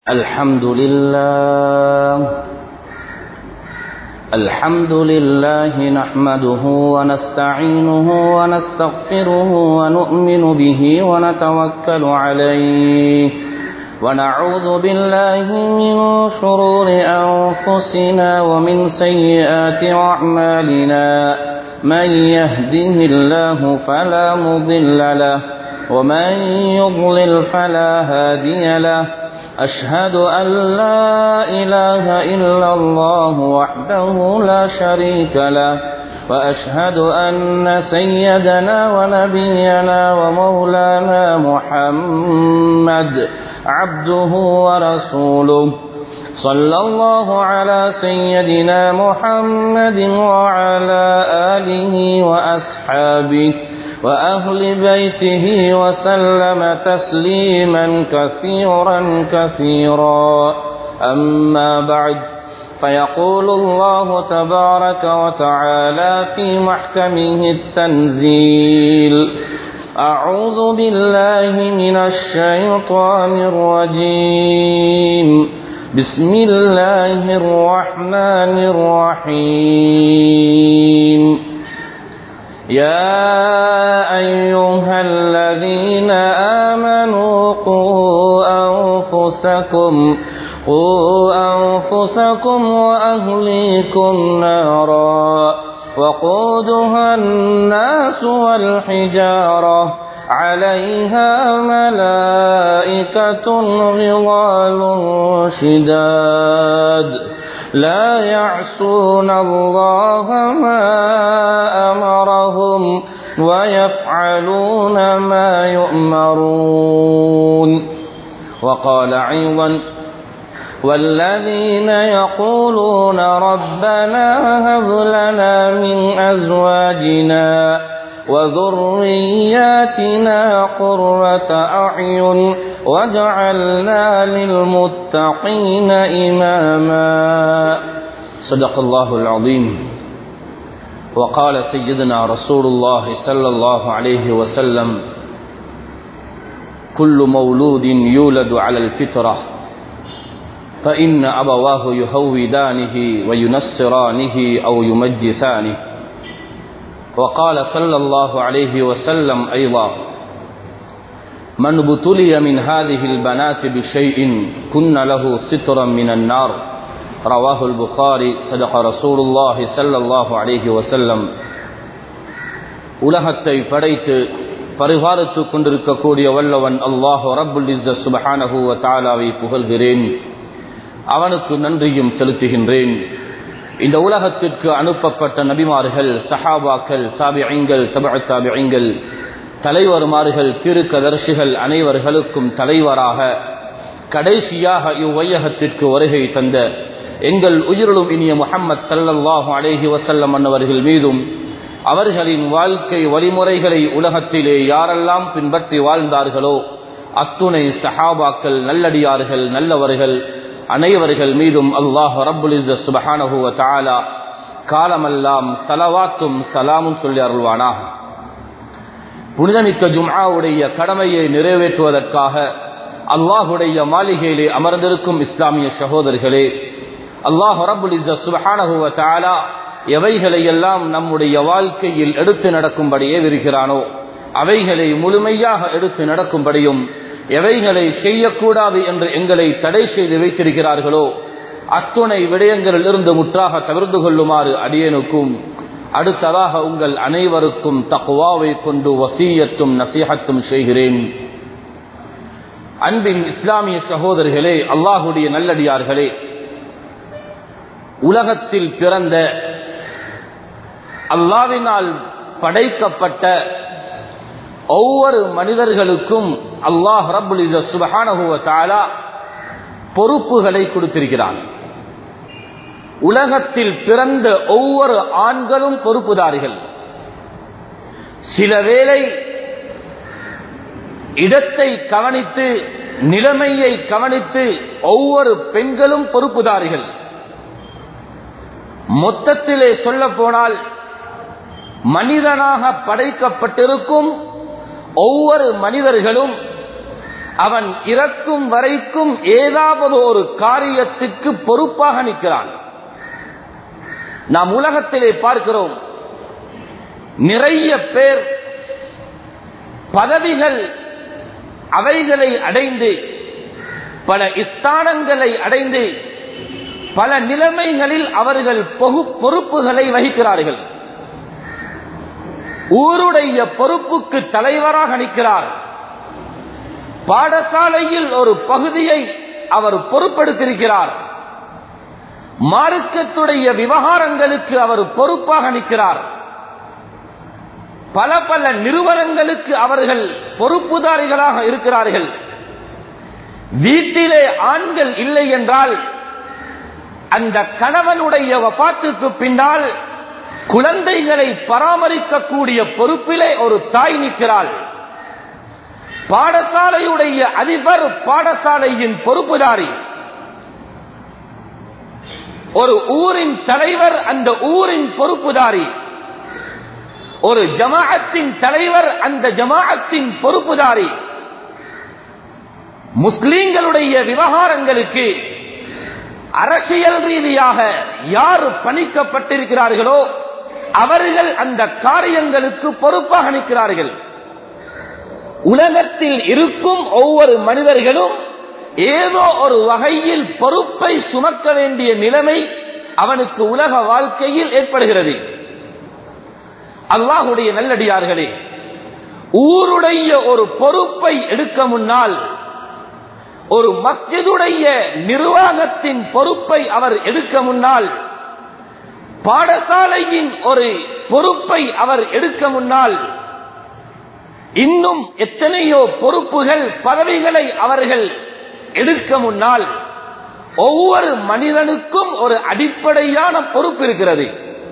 الحمد لله الحمد لله نحمده ونستعينه ونستغفره ونؤمن به ونتوكل عليه ونعوذ بالله من شرور أنفسنا ومن سيئات أعمالنا من يهده الله فلا مضل له ومن يضلل فلا هادي له أشهد أن لا إله إلا الله وحده لا شريك له وأشهد أن سيدنا ونبينا ومولانا محمد عبده ورسوله صلى الله على سيدنا محمد وعلى آله وأصحابه وأهل بيته وسلم تسليما كثيرا كثيرا أما بعد فيقول الله تبارك وتعالى في محكمه التنزيل أعوذ بالله من الشيطان الرجيم بسم الله الرحمن الرحيم يا أيها الذين آمنوا قوا أنفسكم قوا أنفسكم وأهليكم نارا وقودها الناس والحجارة عليها ملائكة غضال شداد لا يعصون الله ما أمرهم ويفعلون ما يؤمرون وقال أيضا والذين يقولون ربنا هب لنا من أزواجنا وذرياتنا قرة أعين وجعلنا للمتقين إماما صدق الله العظيم وقال سيدنا رسول الله صلى الله عليه وسلم كل مولود يولد على الفطرة فإن أبواه يهودانه وينصرانه أو يمجسانه وقال صلى الله عليه وسلم أيضا من ابتلي من هذه البنات بشيء كن له سترا من النار رواه البخاري صدق رسول الله صلى الله عليه وسلم உலகத்தை படைத்து பரிபாலித்துக் கொண்டிருக்கக்கூடிய வல்லவன் அல்லாஹ் ரப்புல் இஸ்ஸ சுபஹானஹு வ தஆலாவை புகழ்கிறேன் அவனுக்கு நன்றியும் செலுத்துகின்றேன் இந்த உலகத்திற்கு அனுப்பப்பட்ட நபிமார்கள் சஹாபாக்கள் தாபிஐங்கள் தப தாபிஐங்கள் தலைவர்மார்கள் திருக்கதர்சிகள் அனைவர்களுக்கும் தலைவராக கடைசியாக இவ்வையகத்திற்கு வருகை தந்த எங்கள் உயிரிலும் இனிய முகம்மது சல்லல்லாஹு அலேஹி வசல்லம் அன்னவர்கள் மீதும் அவர்களின் வாழ்க்கை வழிமுறைகளை உலகத்திலே யாரெல்லாம் பின்பற்றி வாழ்ந்தார்களோ அத்துணை சஹாபாக்கள் நல்லடியார்கள் நல்லவர்கள் அனைவர்கள் மீதும் அல்லாஹ் ரப்புல் சுபஹானஹுவ தாலா காலமெல்லாம் சலவாத்தும் சலாமும் சொல்லி அருள்வானாக புனிதமிக்க ஜும்ஆவுடைய கடமையை நிறைவேற்றுவதற்காக அல்லாஹுடைய மாளிகையிலே அமர்ந்திருக்கும் இஸ்லாமிய சகோதரர்களே அல்லாஹ் ரபுல் சுபஹானஹுவ தாலா எவைகளை எல்லாம் நம்முடைய வாழ்க்கையில் எடுத்து நடக்கும்படியே விருக்கிறானோ அவைகளை முழுமையாக எடுத்து நடக்கும்படியும் எவைகளை செய்யக்கூடாது என்று எங்களை தடை செய்து வைத்திருக்கிறார்களோ அத்துணை விடயங்களில் இருந்து முற்றாக தவிர்த்து கொள்ளுமாறு அடியனுக்கும் அடுத்ததாக உங்கள் அனைவருக்கும் தக்குவாவை கொண்டு வசீயத்தும் நசீகத்தும் செய்கிறேன் அன்பின் இஸ்லாமிய சகோதரிகளே அல்லாஹுடைய நல்லடியார்களே உலகத்தில் பிறந்த அல்லாவினால் படைக்கப்பட்ட ஒவ்வொரு மனிதர்களுக்கும் அல்லாஹ் ரபுல் சுபஹானஹுவ தாலா பொறுப்புகளை கொடுத்திருக்கிறான் உலகத்தில் பிறந்த ஒவ்வொரு ஆண்களும் பொறுப்புதாரிகள் சில வேளை இடத்தை கவனித்து நிலைமையை கவனித்து ஒவ்வொரு பெண்களும் பொறுப்புதாரிகள் மொத்தத்திலே சொல்ல போனால் மனிதனாக படைக்கப்பட்டிருக்கும் ஒவ்வொரு மனிதர்களும் அவன் இறக்கும் வரைக்கும் ஏதாவது ஒரு காரியத்துக்கு பொறுப்பாக நிற்கிறான் நாம் உலகத்திலே பார்க்கிறோம் நிறைய பேர் பதவிகள் அவைகளை அடைந்து பல ஸ்தானங்களை அடைந்து பல நிலைமைகளில் அவர்கள் பொறுப்புகளை வகிக்கிறார்கள் ஊருடைய பொறுப்புக்கு தலைவராக நிற்கிறார் பாடசாலையில் ஒரு பகுதியை அவர் பொறுப்பெடுத்திருக்கிறார் மார்க்கத்துடைய விவகாரங்களுக்கு அவர் பொறுப்பாக நிற்கிறார் பல பல நிறுவனங்களுக்கு அவர்கள் பொறுப்புதாரிகளாக இருக்கிறார்கள் வீட்டிலே ஆண்கள் இல்லை என்றால் அந்த கணவனுடைய வபாத்துக்கு பின்னால் குழந்தைகளை பராமரிக்கக்கூடிய பொறுப்பிலே ஒரு தாய் நிற்கிறாள் பாடசாலையுடைய அதிபர் பாடசாலையின் பொறுப்புதாரி ஒரு ஊரின் தலைவர் அந்த ஊரின் பொறுப்புதாரி ஒரு ஜமாஅத்தின் தலைவர் அந்த ஜமாஅத்தின் பொறுப்புதாரி முஸ்லீம்களுடைய விவகாரங்களுக்கு அரசியல் ரீதியாக யார் பணிக்கப்பட்டிருக்கிறார்களோ அவர்கள் அந்த காரியங்களுக்கு பொறுப்பாக நிற்கிறார்கள் உலகத்தில் இருக்கும் ஒவ்வொரு மனிதர்களும் ஏதோ ஒரு வகையில் பொறுப்பை சுமக்க வேண்டிய நிலைமை அவனுக்கு உலக வாழ்க்கையில் ஏற்படுகிறது அல்லாஹுடைய நல்லடியார்களே ஊருடைய ஒரு பொறுப்பை எடுக்க முன்னால் ஒரு மஸ்ஜிதுடைய நிர்வாகத்தின் பொறுப்பை அவர் எடுக்க முன்னால் பாடசாலையின் ஒரு பொறுப்பை அவர் எடுக்க முன்னால் இன்னும் எத்தனையோ பொறுப்புகள் பதவிகளை அவர்கள் எடுக்க முன்னால் ஒவ்வொரு மனிதனுக்கும் ஒரு அடிப்படையான பொறுப்பு இருக்கிறது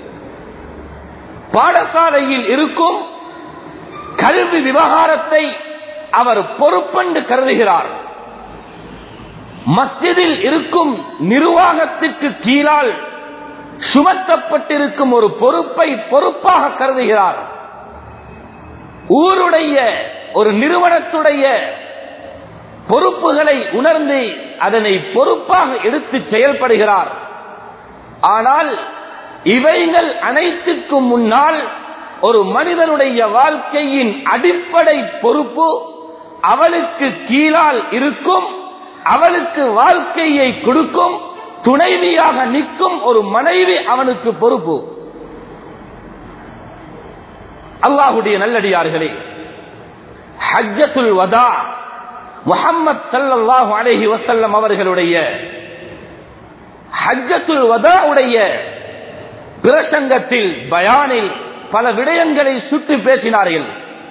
பாடசாலையில் இருக்கும் கல்வி விவகாரத்தை அவர் பொறுப்பென்று கருதுகிறார் மஸ்ஜிதில் இருக்கும் நிர்வாகத்திற்கு கீழால் சுமத்தப்பட்டிருக்கும் ஒரு பொறுப்பை பொறுப்பாக கருதுகிறார் ஊருடைய ஒரு நிறுவனத்துடைய பொறுப்புகளை உணர்ந்து அதனை பொறுப்பாக எடுத்து செயல்படுகிறார் ஆனால் இவைகள் அனைத்துக்கும் முன்னால் ஒரு மனிதனுடைய வாழ்க்கையின் அடிப்படை பொறுப்பு அவளுக்கு கீழால் இருக்கும் அவளுக்கு வாழ்க்கையை கொடுக்கும் துணைவியாக நிற்கும் ஒரு மனைவி அவனுக்கு பொறுப்பு அல்லாஹுடைய நல்லடியார்களே ஹஜ்ஜத்துல் வதா முகம்மது சல்லாஹூ அலஹி வசல்லம் அவர்களுடைய ஹஜ்ஜத்துல் வதாவுடைய பிரசங்கத்தில் பயானில் பல விடயங்களை சுட்டு பேசினார்கள்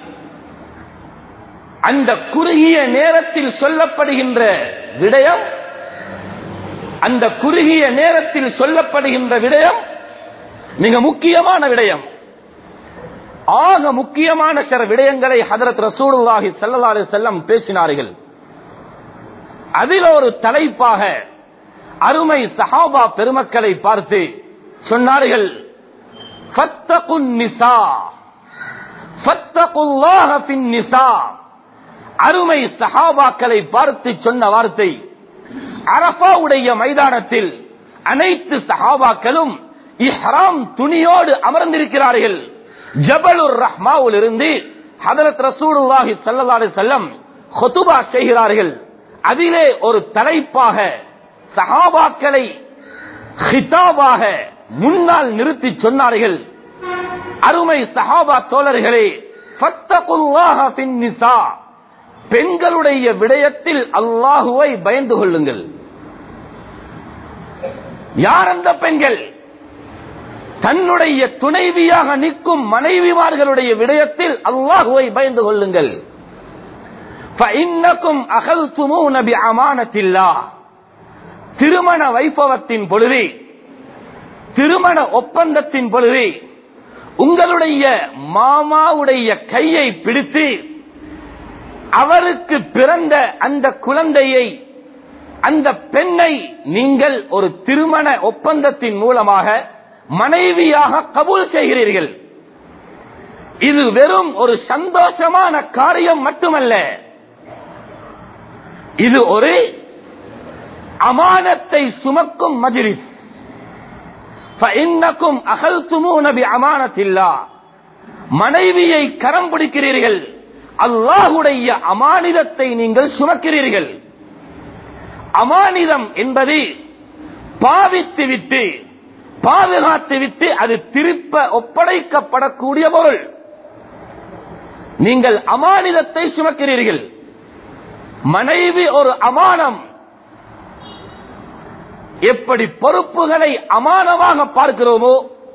அந்த குறுகிய நேரத்தில் சொல்லப்படுகின்ற விடயம் அந்த குறுகிய நேரத்தில் சொல்லப்படுகின்ற விடயம் மிக முக்கியமான விடயம் ஆக முக்கியமான சில விடயங்களை ஹதரத் ரசூலுல்லாஹி ஸல்லல்லாஹு அலைஹி வஸல்லம் பேசினார்கள் அதில் ஒரு தலைப்பாக அருமை சஹாபா பெருமக்களை பார்த்து சொன்னார்கள் ஃபத்தகுன் நிசா ஃபத்தகுல்லாஹ ஃபின் நிசா அருமை சஹாபாக்களை பார்த்து சொன்ன வார்த்தை அரபாவுடைய மைதானத்தில் அனைத்து சஹாபாக்களும் இஹ்ராம் துணியோடு அமர்ந்திருக்கிறார்கள் ஜபலுர் ரஹ்மாவில் இருந்து ஹதரத் ரசூலுல்லாஹி ஸல்லல்லாஹு அலைஹி வஸல்லம் ஹுதுபா செய்கிறார்கள் அதிலே ஒரு தலைப்பாக சஹாபாக்களை ஹிதாபாக முன்னால் நிறுத்தி சொன்னார்கள் அருமை சஹாபா தோழர்களே ஃபத்தகுல்லாஹ ஃபின் நிசா பெண்களுடைய விடயத்தில் அல்லாஹுவை பயந்து கொள்ளுங்கள் யார் அந்த பெண்கள் தன்னுடைய துணைவியாக நிற்கும் மனைவிமார்களுடைய விடயத்தில் அல்லாஹுவை பயந்து கொள்ளுங்கள் நபி அமானத்தில்லா திருமண வைபவத்தின் பொழுது திருமண ஒப்பந்தத்தின் பொழுது உங்களுடைய மாமாவுடைய கையை பிடித்து அவருக்கு பிறந்த அந்த குழந்தையை அந்த பெண்ணை நீங்கள் ஒரு திருமண ஒப்பந்தத்தின் மூலமாக மனைவியாக கபூல் செய்கிறீர்கள் இது வெறும் ஒரு சந்தோஷமான காரியம் மட்டுமல்ல இது ஒரு அமானத்தை சுமக்கும் மஜிலிஸ் فإنكم أخذتمون بأمانة الله மனைவியை கரம் பிடிக்கிறீர்கள் அல்லாஹுடைய அமானிதத்தை நீங்கள் சுமக்கிறீர்கள் அமானிதம் என்பது பாவித்து விட்டு பாதுகாத்து விட்டு அது திருப்ப ஒப்படைக்கப்படக்கூடிய பொருள் நீங்கள் அமானிதத்தை சுமக்கிறீர்கள் மனைவி ஒரு அமானம் எப்படி பொறுப்புகளை அமானமாக பார்க்கிறோமோ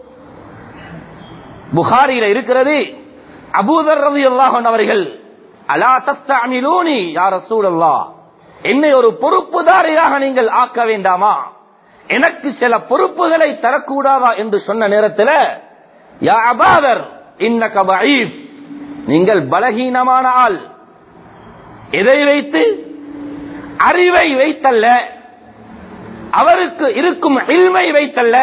புகாரில இருக்கிறது அபூதர் ரவி அல்லாஹன் அவர்கள் அலா தஸ்தமிலூனி யார சூழல்லா என்னை ஒரு பொறுப்புதாரியாக நீங்கள் ஆக்க வேண்டாமா எனக்கு சில பொறுப்புகளை தரக்கூடாதா என்று சொன்ன நேரத்தில் யா அபாதர் இன்னக பஈஃப் நீங்கள் பலகீனமான ஆள் எதை வைத்து அறிவை வைத்தல்ல அவருக்கு இருக்கும் இல்மை வைத்தல்ல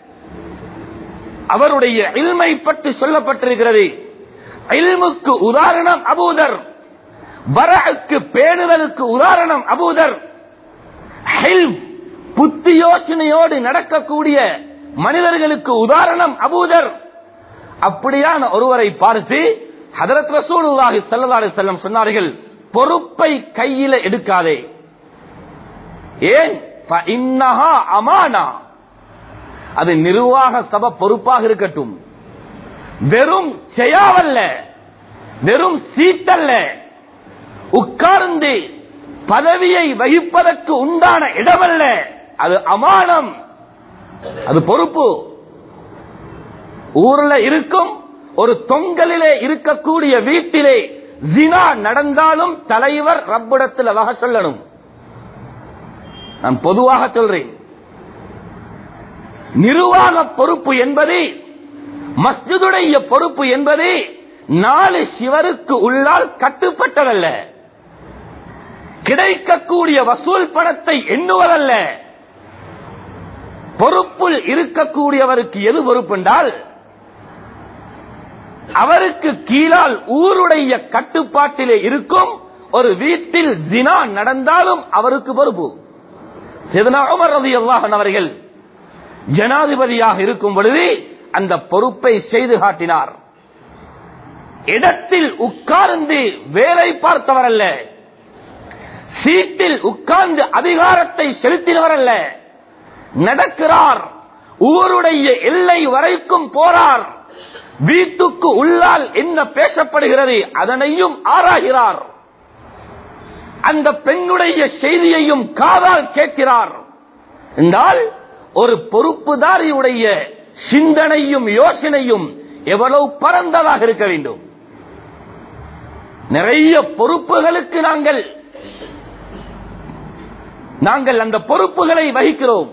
அவருடைய இல்மை பற்றி சொல்லப்பட்டிருக்கிறது இல்முக்கு உதாரணம் அபூதர் வரக்கு பேணுதலுக்கு உதாரணம் அபூதர் புத்தி யோசனையோடு நடக்கக்கூடிய மனிதர்களுக்கு உதாரணம் அபூதர் அப்படியான ஒருவரை பார்த்து ஹதரத் ரசூலுல்லாஹி ஸல்லல்லாஹு அலைஹி வஸல்லம் சொன்னார்கள் பொறுப்பை கையில எடுக்காதே ஏன் இன்னஹா அமானா அது நிர்வாக சபை பொறுப்பாக இருக்கட்டும் வெறும் செய்யாவல்ல வெறும் சீட்டல்ல உட்கார்ந்து பதவியை வகிப்பதற்கு உண்டான இடமல்ல அது அமானம் அது பொறுப்பு ஊர்ல இருக்கும் ஒரு தொங்கலிலே இருக்கக்கூடிய வீட்டிலே ஜினா நடந்தாலும் தலைவர் ரப்பிடத்தில் வகை சொல்லணும் நான் பொதுவாக சொல்றேன் நிர்வாக பொறுப்பு என்பது மஸ்ஜிதுடைய பொறுப்பு என்பது நாலு சிவருக்கு உள்ளால் கட்டுப்பட்டதல்ல கிடைக்கக்கூடிய வசூல் பணத்தை எண்ணுவதல்ல பொறுப்பில் இருக்கக்கூடியவருக்கு எது பொறுப்பு என்றால் அவருக்கு கீழால் ஊருடைய கட்டுப்பாட்டிலே இருக்கும் ஒரு வீட்டில் தினா நடந்தாலும் அவருக்கு பொறுப்பு அவர்கள் ஜனாதிபதியாக இருக்கும் பொழுது அந்த பொறுப்பை செய்து காட்டினார் இடத்தில் உட்கார்ந்து வேலை பார்த்தவர் அல்ல சீட்டில் உட்கார்ந்து அதிகாரத்தை செலுத்தினவர் அல்ல நடக்கிறார் ஊருடைய எல்லை வரைக்கும் போறார் வீட்டுக்கு உள்ளால் என்ன பேசப்படுகிறது அதனையும் ஆராய்கிறார் அந்த பெண்ணுடைய செய்தியையும் காதால் கேட்கிறார் என்றால் ஒரு பொறுப்புதாரியுடைய சிந்தனையும் யோசனையும் எவ்வளவு பரந்ததாக இருக்க வேண்டும் நிறைய பொறுப்புகளுக்கு நாங்கள் நாங்கள் அந்த பொறுப்புகளை வகிக்கிறோம்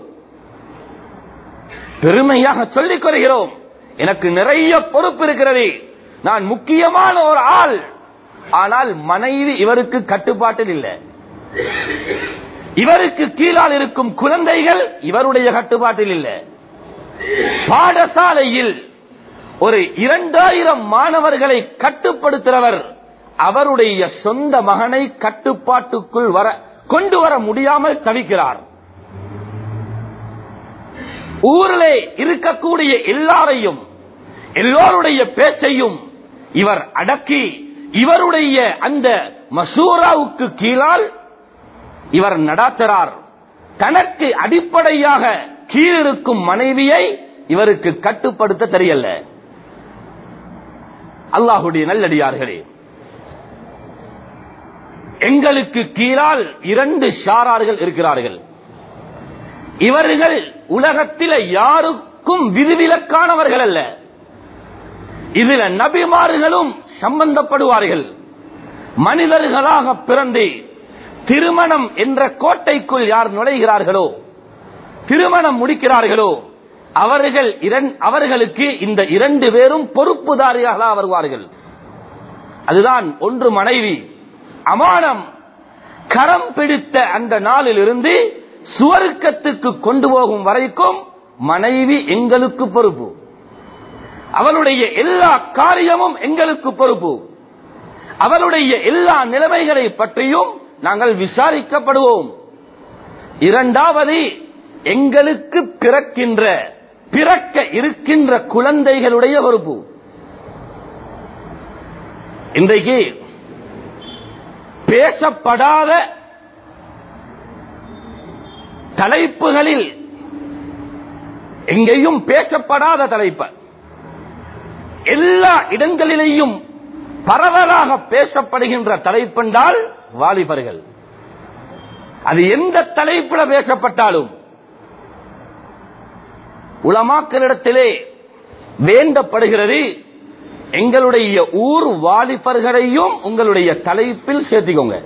பெருமையாக சொல்லிக் கொள்கிறோம் எனக்கு நிறைய பொறுப்பு இருக்கிறது நான் முக்கியமான ஒரு ஆள் ஆனால் மனைவி இவருக்கு கட்டுப்பாட்டில் இல்லை இவருக்கு கீழால் இருக்கும் குழந்தைகள் இவருடைய கட்டுப்பாட்டில் இல்லை பாடசாலையில் ஒரு இரண்டாயிரம் மாணவர்களை கட்டுப்படுத்துகிறவர் அவருடைய சொந்த மகனை கட்டுப்பாட்டுக்குள் வர கொண்டு வர முடியாமல் தவிக்கிறார் ஊரிலே இருக்கக்கூடிய எல்லாரையும் எல்லோருடைய பேச்சையும் இவர் அடக்கி இவருடைய அந்த மசூராவுக்கு கீழால் இவர் நடாத்துறார் தனக்கு அடிப்படையாக கீழிருக்கும் மனைவியை இவருக்கு கட்டுப்படுத்த தெரியல அல்லாஹுடைய நல்லடியார்களே எங்களுக்கு கீழால் இரண்டு ஷாரார்கள் இருக்கிறார்கள் இவர்கள் உலகத்தில் யாருக்கும் விதிவிலக்கானவர்கள் அல்ல இதுல நபிமார்களும் சம்பந்தப்படுவார்கள் மனிதர்களாக பிறந்து திருமணம் என்ற கோட்டைக்குள் யார் நுழைகிறார்களோ திருமணம் முடிக்கிறார்களோ அவர்கள் அவர்களுக்கு இந்த இரண்டு பேரும் பொறுப்புதாரியாக வருவார்கள் அதுதான் ஒன்று மனைவி அமானம் கரம் பிடித்த அந்த நாளில் இருந்து சுவர்க்கத்துக்கு கொண்டு போகும் வரைக்கும் மனைவி எங்களுக்கு பொறுப்பு அவளுடைய எல்லா காரியமும் எங்களுக்கு பொறுப்பு அவளுடைய எல்லா நிலைமைகளை பற்றியும் நாங்கள் விசாரிக்கப்படுவோம் இரண்டாவது எங்களுக்கு பிறக்கின்ற பிறக்க இருக்கின்ற குழந்தைகளுடைய பொறுப்பு இன்றைக்கு பேசப்படாத தலைப்புகளில் எங்கேயும் பேசப்படாத தலைப்பு எல்லா இடங்களிலேயும் பரவலாக பேசப்படுகின்ற தலைப்பென்றால் வாலிபர்கள் அது எந்த தலைப்பில் பேசப்பட்டாலும் உலமாக்களிடத்திலே வேண்டப்படுகிறது எங்களுடைய ஊர் வாலிபர்களையும் உங்களுடைய தலைப்பில் சேர்த்திக்கோங்க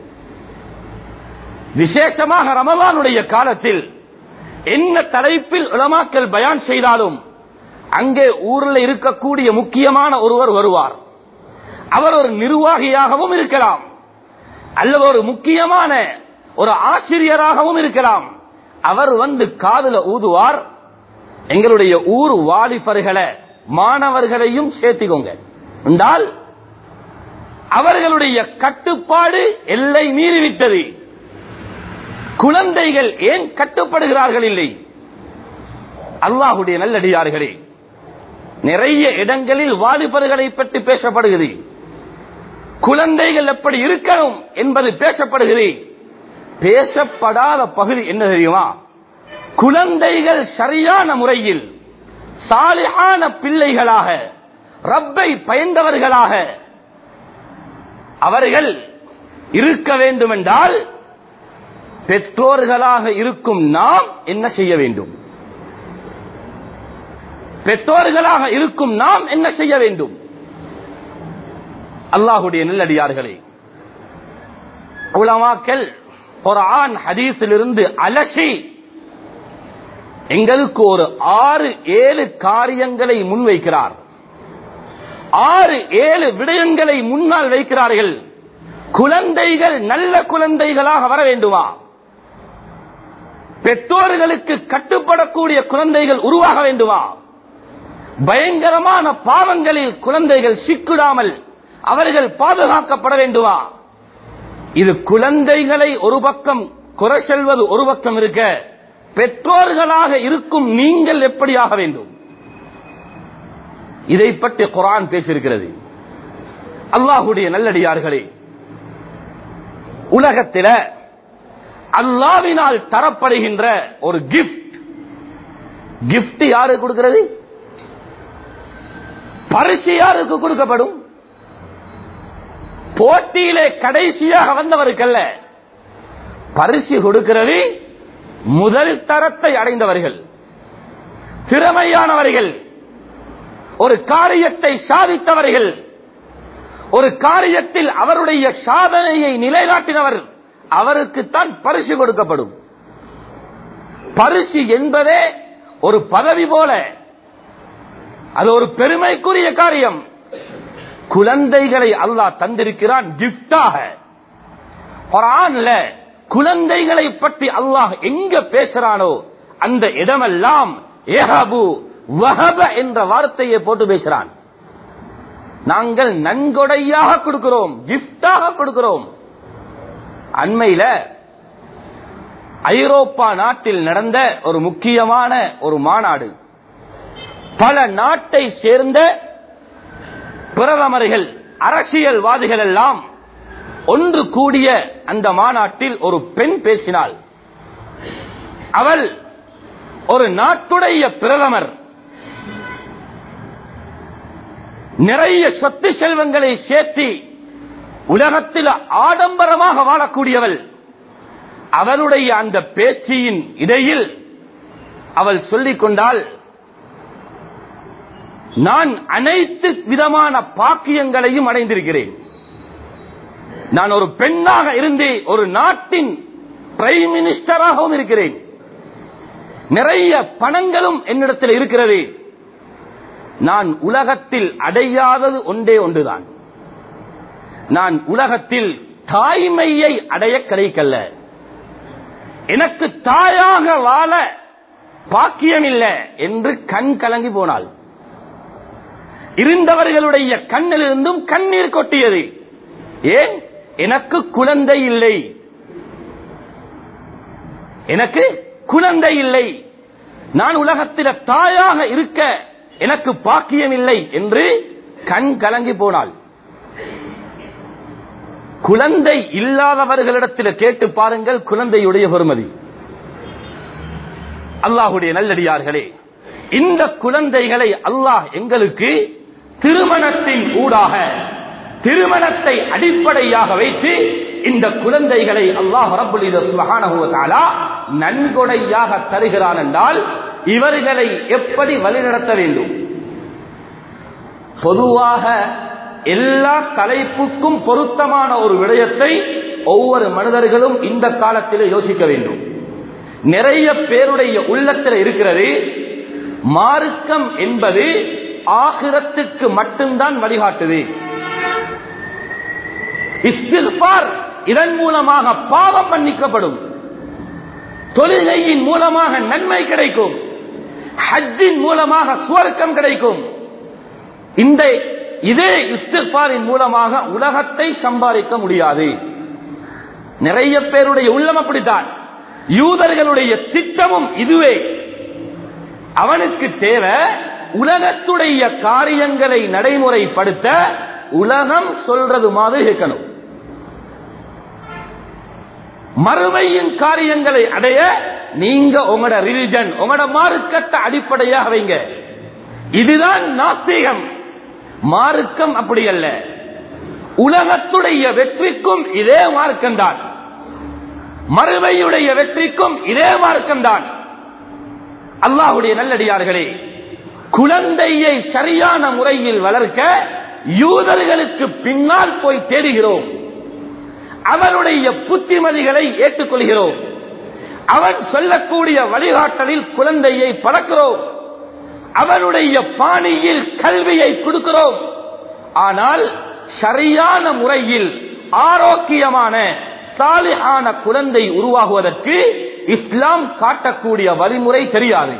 விசேஷமாக ரமலானுடைய காலத்தில் என்ன தலைப்பில் உலமாக்கல் பயான் செய்தாலும் அங்கே ஊரில் இருக்கக்கூடிய முக்கியமான ஒருவர் வருவார் அவர் ஒரு நிர்வாகியாகவும் இருக்கலாம் அல்லது ஒரு முக்கியமான ஒரு ஆசிரியராகவும் இருக்கலாம் அவர் வந்து காதுல ஊதுவார் எங்களுடைய ஊர் வாலிபர்களை மாணவர்களையும் சேர்த்திக்கோங்க என்றால் அவர்களுடைய கட்டுப்பாடு எல்லை மீறிவிட்டது குழந்தைகள் ஏன் கட்டுப்படுகிறார்கள் இல்லை அல்லாஹுடைய நல்லடியார்களே நிறைய இடங்களில் வாலிபர்களை பற்றி பேசப்படுகிறது குழந்தைகள் எப்படி இருக்கணும் என்பது பேசப்படுகிறது பேசப்படாத பகுதி என்ன தெரியுமா குழந்தைகள் சரியான முறையில் சாலியான பிள்ளைகளாக ரப்பை பயந்தவர்களாக அவர்கள் இருக்க வேண்டும் என்றால் பெற்றோர்களாக இருக்கும் நாம் என்ன செய்ய வேண்டும் பெற்றோர்களாக இருக்கும் நாம் என்ன செய்ய வேண்டும் அல்லாஹுடைய நல்லடியார்களே உலமாக்கல் குரான் ஹதீஸிலிருந்து அலசி எங்களுக்கு ஒரு ஆறு ஏழு காரியங்களை முன்வைக்கிறார் ஆறு ஏழு விடயங்களை முன்னால் வைக்கிறார்கள் குழந்தைகள் நல்ல குழந்தைகளாக வர வேண்டுமா பெற்றோர்களுக்கு கட்டுப்படக்கூடிய குழந்தைகள் உருவாக வேண்டுமா பயங்கரமான பாவங்களில் குழந்தைகள் சிக்கிடாமல் அவர்கள் பாதுகாக்கப்பட வேண்டுமா இது குழந்தைகளை ஒரு பக்கம் குறை செல்வது ஒரு பக்கம் இருக்க பெற்றோர்களாக இருக்கும் நீங்கள் எப்படியாக வேண்டும் இதை பற்றி குரான் பேசியிருக்கிறது அல்லாஹுடைய நல்லடியார்களே உலகத்தில அல்லாவினால் தரப்படுகின்ற ஒரு கிஃப்ட் கிஃப்ட் யாரு கொடுக்கிறது பரிசு யாருக்கு கொடுக்கப்படும் போட்டியிலே கடைசியாக வந்தவருக்கல்ல பரிசு கொடுக்கிறது முதல் தரத்தை அடைந்தவர்கள் திறமையானவர்கள் ஒரு காரியத்தை சாதித்தவர்கள் ஒரு காரியத்தில் அவருடைய சாதனையை நிலைநாட்டினவர் அவருக்குத்தான் பரிசு கொடுக்கப்படும் பரிசு என்பதே ஒரு பதவி போல அது ஒரு பெருமைக்குரிய காரியம் குழந்தைகளை அல்லாஹ் தந்திருக்கிறான் கிப்டாக குரான்ல குழந்தைகளை பற்றி அல்லாஹ் எங்க பேசுறானோ அந்த இடமெல்லாம் ஏஹபு வஹப என்ற வார்த்தையை போட்டு பேசுறான் நாங்கள் நன்கொடையாக கொடுக்கிறோம் கிப்டாக கொடுக்கிறோம் அண்மையில ஐரோப்பா நாட்டில் நடந்த ஒரு முக்கியமான ஒரு மாநாடு பல நாட்டை சேர்ந்த பிரதமர்கள் அரசியல்வாதிகள் எல்லாம் ஒன்று கூடிய அந்த மாநாட்டில் ஒரு பெண் பேசினாள் அவள் ஒரு நாட்டுடைய பிரதமர் நிறைய சொத்து செல்வங்களை சேர்த்தி உலகத்தில் ஆடம்பரமாக வாழக்கூடியவள் அவளுடைய அந்த பேச்சியின் இடையில் அவள் சொல்லிக் கொண்டால் நான் அனைத்து விதமான பாக்கியங்களையும் அடைந்திருக்கிறேன் நான் ஒரு பெண்ணாக இருந்து ஒரு நாட்டின் பிரைம் மினிஸ்டராகவும் இருக்கிறேன் நிறைய பணங்களும் என்னிடத்தில் இருக்கிறது நான் உலகத்தில் அடையாதது ஒன்றே ஒன்றுதான் நான் உலகத்தில் தாய்மையை அடைய கிடைக்கல்ல எனக்கு தாயாக வாழ பாக்கியம் இல்லை என்று கண் கலங்கி போனாள் இருந்தவர்களுடைய கண்ணிலிருந்தும் கண்ணீர் கொட்டியது ஏன் எனக்கு குழந்தை இல்லை எனக்கு குழந்தை இல்லை நான் உலகத்தில தாயாக இருக்க எனக்கு பாக்கியம் இல்லை என்று கண் கலங்கி போனாள் குழந்தை இல்லாதவர்களிடத்தில் கேட்டு பாருங்கள் குழந்தையுடைய பெருமதி அல்லாஹுடைய நல்லடியார்களே இந்த குழந்தைகளை அல்லாஹ் எங்களுக்கு திருமணத்தின் ஊடாக திருமணத்தை அடிப்படையாக வைத்து இந்த குழந்தைகளை அல்லாஹ் ரபுல் சுபஹானஹுவதாலா நன்கொடையாக தருகிறான் என்றால் இவர்களை எப்படி வழிநடத்த வேண்டும் பொதுவாக எல்லா தலைப்புக்கும் பொருத்தமான ஒரு விடயத்தை ஒவ்வொரு மனிதர்களும் இந்த காலத்தில் யோசிக்க வேண்டும் நிறைய பேருடைய உள்ளத்தில் இருக்கிறது மார்க்கம் என்பது ஆகிரத்துக்கு மட்டும்தான் வழிகாட்டுது இஸ்திஃபார் இதன் மூலமாக பாவம் மன்னிக்கப்படும் தொழுகையின் மூலமாக நன்மை கிடைக்கும் ஹஜ்ஜின் மூலமாக சுவர்க்கம் கிடைக்கும் இந்த இதே இஸ்திஃபாரின் மூலமாக உலகத்தை சம்பாதிக்க முடியாது நிறைய பேருடைய உள்ளம் அப்படித்தான் யூதர்களுடைய திட்டமும் இதுவே அவனுக்கு தேவை உலகத்துடைய காரியங்களை நடைமுறைப்படுத்த உலகம் சொல்றது மாதிரி இருக்கணும் மறுமையின் காரியங்களை அடைய நீங்க உங்களோட ரிலிஜன் உங்களோட மார்க்கத்தை அடிப்படையாக வைங்க இதுதான் நாஸ்திகம் மார்க்கம் அப்படி அல்ல உலகத்துடைய வெற்றிக்கும் இதே மார்க்கம்தான் மறுமையுடைய வெற்றிக்கும் இதே மார்க்கம்தான் அல்லாஹுடைய நல்லடியார்களே குழந்தையை சரியான முறையில் வளர்க்க யூதர்களுக்கு பின்னால் போய் தேடுகிறோம் அவனுடைய புத்திமதிகளை ஏற்றுக்கொள்கிறோம் அவன் சொல்லக்கூடிய வழிகாட்டலில் குழந்தையை பழக்கிறோம் அவனுடைய பாணியில் கல்வியை கொடுக்கிறோம் ஆனால் சரியான முறையில் ஆரோக்கியமான சாலிஹான குழந்தை உருவாகுவதற்கு இஸ்லாம் காட்டக்கூடிய வழிமுறை தெரியாது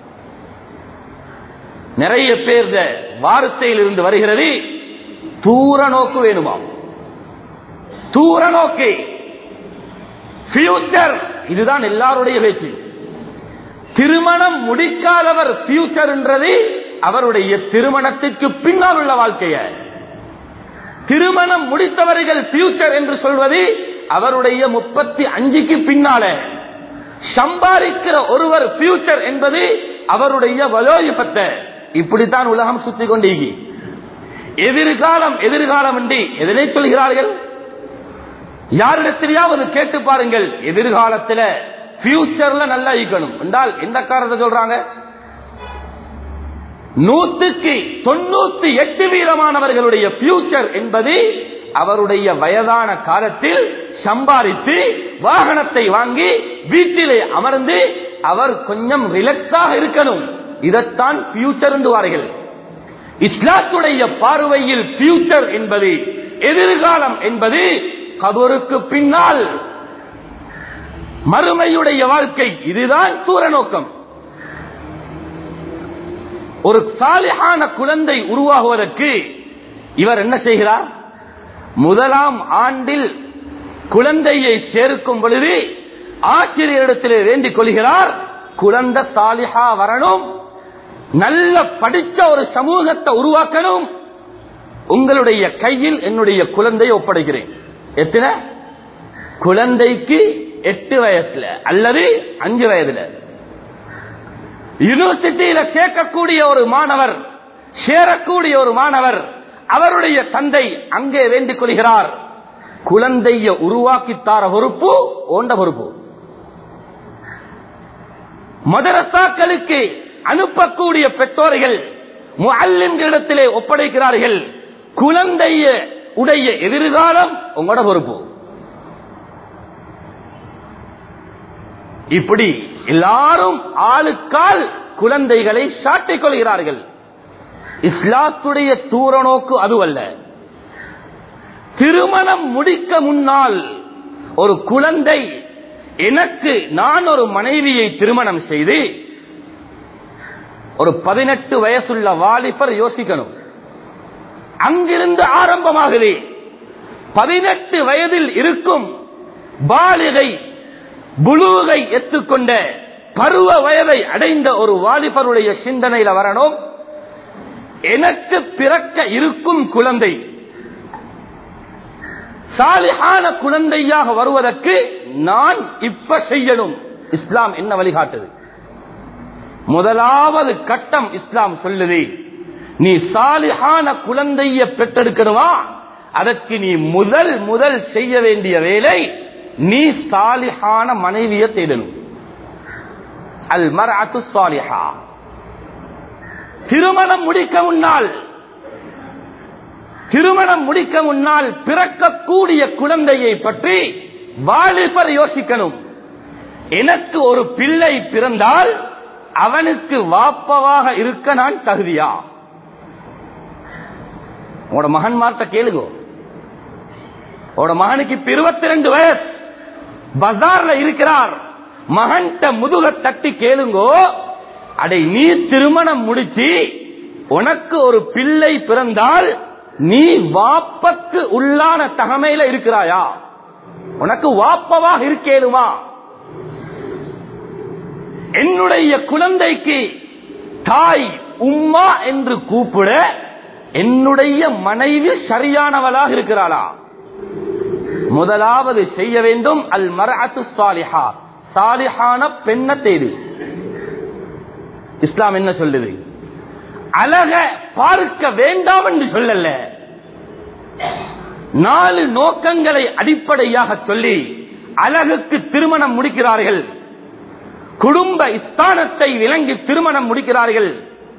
நிறைய பேர் வார்த்தையில் இருந்து வருகிறது தூர நோக்கு வேணுமாம் தூர நோக்கு ஃபியூச்சர் இதுதான் எல்லாருடைய பேச்சு திருமணம் முடிக்காதவர் ஃபியூச்சர் என்றது அவருடைய திருமணத்திற்கு பின்னால் உள்ள வாழ்க்கைய திருமணம் முடித்தவர்கள் ஃபியூச்சர் என்று சொல்வது அவருடைய முப்பத்தி அஞ்சுக்கு பின்னால சம்பாதிக்கிற ஒருவர் ஃபியூச்சர் என்பது அவருடைய வயோதிபத்தை இப்படித்தான் உலகம் சுத்தி கொண்டீங்க எதிர்காலம் எதிர்காலம் என்று எதனை சொல்கிறார்கள் யாரிடத்திலேயாவது கேட்டு பாருங்கள் எதிர்காலத்தில் பியூச்சர்ல நல்லா ஈக்கணும் என்றால் எந்த காரணத்தை சொல்றாங்க நூத்துக்கு தொண்ணூத்தி எட்டு வீதமானவர்களுடைய பியூச்சர் என்பது அவருடைய வயதான காலத்தில் சம்பாதித்து வாகனத்தை வாங்கி வீட்டிலே அமர்ந்து அவர் கொஞ்சம் ரிலாக்ஸாக இருக்கணும் இதைத்தான் பியூச்சர் என்றுவார்கள் இஸ்லாத்துடைய பார்வையில் பியூச்சர் என்பது எதிர்காலம் என்பது கபருக்கு பின்னால் மறுமையுடைய வாழ்க்கை இதுதான் தூர நோக்கம் ஒரு சாலிஹான குழந்தை உருவாகுவதற்கு இவர் என்ன செய்கிறார் முதலாம் ஆண்டில் குழந்தையை சேர்க்கும் பொழுது ஆசிரியரிடத்தில் வேண்டிக் கொள்கிறார் குழந்தை சாலிஹா வரணும் நல்ல படிச்ச ஒரு சமூகத்தை உருவாக்கணும் உங்களுடைய கையில் என்னுடைய குழந்தையை ஒப்படைக்கிறேன் எத்தனை குழந்தைக்கு எட்டு வயசுல அல்லது அஞ்சு வயதுல யூனிவர்சிட்டியில சேர்க்கக்கூடிய ஒரு மாணவர் சேரக்கூடிய ஒரு மாணவர் அவருடைய தந்தை அங்கே வேண்டிக் கொள்கிறார் குழந்தைய உருவாக்கித்தார பொறுப்பு ஓண்ட பொறுப்பு மதரசாக்களுக்கு அனுப்பக்கூடிய பெற்றோர்கள் முல்லிம்களிடத்திலே ஒப்படைக்கிறார்கள் குழந்தைய உடைய எதிர்காலம் உங்களோட பொறுப்பு இப்படி எல்லாரும் ஆளுக்கால் குழந்தைகளை சாட்டிக் கொள்கிறார்கள் இஸ்லாத்துடைய தூர நோக்கு அதுவல்ல திருமணம் முடிக்க முன்னால் ஒரு குழந்தை எனக்கு நான் ஒரு மனைவியை திருமணம் செய்து ஒரு பதினெட்டு வயசுள்ள வாலிபர் யோசிக்கணும் அங்கிருந்து ஆரம்பமாகுது பதினெட்டு வயதில் இருக்கும் பாலிகை புழுகை எத்துக்கொண்ட பருவ வயதை அடைந்த ஒரு வாலிபருடைய சிந்தனையில வரணும் எனக்கு பிறக்க இருக்கும் குழந்தை சாலிஹான குழந்தையாக வருவதற்கு நான் இப்ப செய்யணும் இஸ்லாம் என்ன வழிகாட்டுது முதலாவது கட்டம் இஸ்லாம் சொல்லுது நீ சாலிஹான குழந்தைய பெற்றெடுக்கணுமா அதற்கு நீ முதல் முதல் செய்ய வேண்டிய வேலை நீ சாலிஹான மனைவிய தேடணும் அல் மரஅத்து சாலிஹா திருமணம் முடிக்க முன்னால் திருமணம் முடிக்க முன்னால் பிறக்கக்கூடிய குழந்தையை பற்றி வாலிபர் யோசிக்கணும் எனக்கு ஒரு பிள்ளை பிறந்தால் அவனுக்கு வாப்பவாக இருக்க நான் தகுதியா உங்களோட மகன்மார்ட்ட கேளுங்க உங்களோட மகனுக்கு இப்ப இருபத்தி ரெண்டு வயசு பஜார்ல இருக்கிறார் மகன்கிட்ட முதுக தட்டி கேளுங்கோ அடை நீ திருமணம் முடிச்சு உனக்கு ஒரு பிள்ளை பிறந்தால் நீ வாப்பக்கு உள்ளான தகமையில இருக்கிறாயா உனக்கு வாப்பவாக இருக்கேனுமா என்னுடைய குழந்தைக்கு தாய் உம்மா என்று கூப்பிட என்னுடைய மனைவி சரியானவளாக இருக்கிறாளா முதலாவது செய்ய வேண்டும் அல் மரஅத்து சாலிஹா சாலிஹான பெண்ண தேடு இஸ்லாம் என்ன சொல்லுது அழக பார்க்க வேண்டாம் என்று சொல்லல நாலு நோக்கங்களை அடிப்படையாக சொல்லி அழகுக்கு திருமணம் முடிக்கிறார்கள் குடும்ப ஸ்தானத்தை விளங்கி திருமணம் முடிக்கிறார்கள்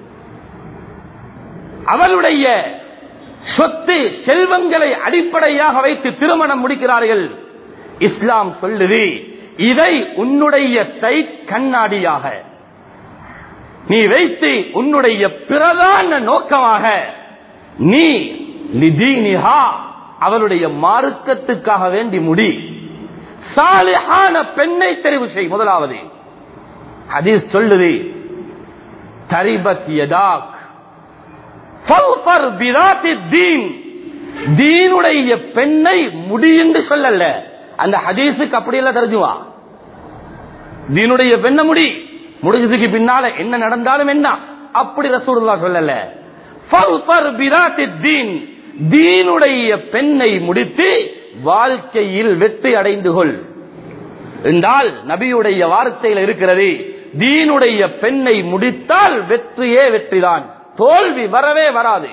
அவளுடைய சொத்து செல்வங்களை அடிப்படையாக வைத்து திருமணம் முடிக்கிறார்கள் இஸ்லாம் சொல்லுது இதை உன்னுடைய சைட் கண்ணாடியாக நீ வைத்து உன்னுடைய பிரதான நோக்கமாக நீ லிதீனிஹா அவளுடைய மார்க்கத்துக்காக வேண்டி முடி சாலிஹான பெண்ணை தெரிவு செய் முதலாவது ஹதீஸ் சொல்லுது தரிபத் யதாக் ஃபல்ஃபர் பிதாத்தி தீன் தீனுடைய பெண்ணை முடி என்று சொல்லல அந்த ஹதீஸுக்கு அப்படியெல்லாம் தெரிஞ்சுவா தீனுடைய பெண்ண முடி முடிஞ்சதுக்கு பின்னால என்ன நடந்தாலும் என்ன அப்படி ரசூலுல்லா சொல்லல ஃபல்ஃபர் பிதாத்தி தீன் தீனுடைய பெண்ணை முடித்து வாழ்க்கையில் வெற்றி அடைந்து கொள் என்றால் நபியுடைய வார்த்தையில் இருக்கிறது தீனுடைய பெண்ணை முடித்தால் வெற்றியே வெற்றிதான் தோல்வி வரவே வராது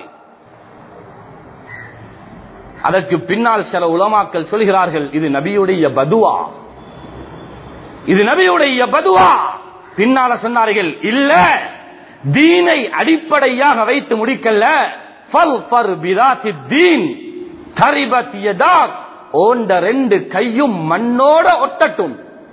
அதற்கு பின்னால் சில உலமாக்கள் சொல்கிறார்கள் இது நபியுடைய பதுவா இது நபியுடைய பதுவா பின்னால சொன்னார்கள் இல்ல தீனை அடிப்படையாக வைத்து முடிக்கல ஃபல் ஃபர் பிதாத்தி தீன் தரிபத் யதாக் ஓண்ட ரெண்டு கையும் மண்ணோட ஒட்டட்டும்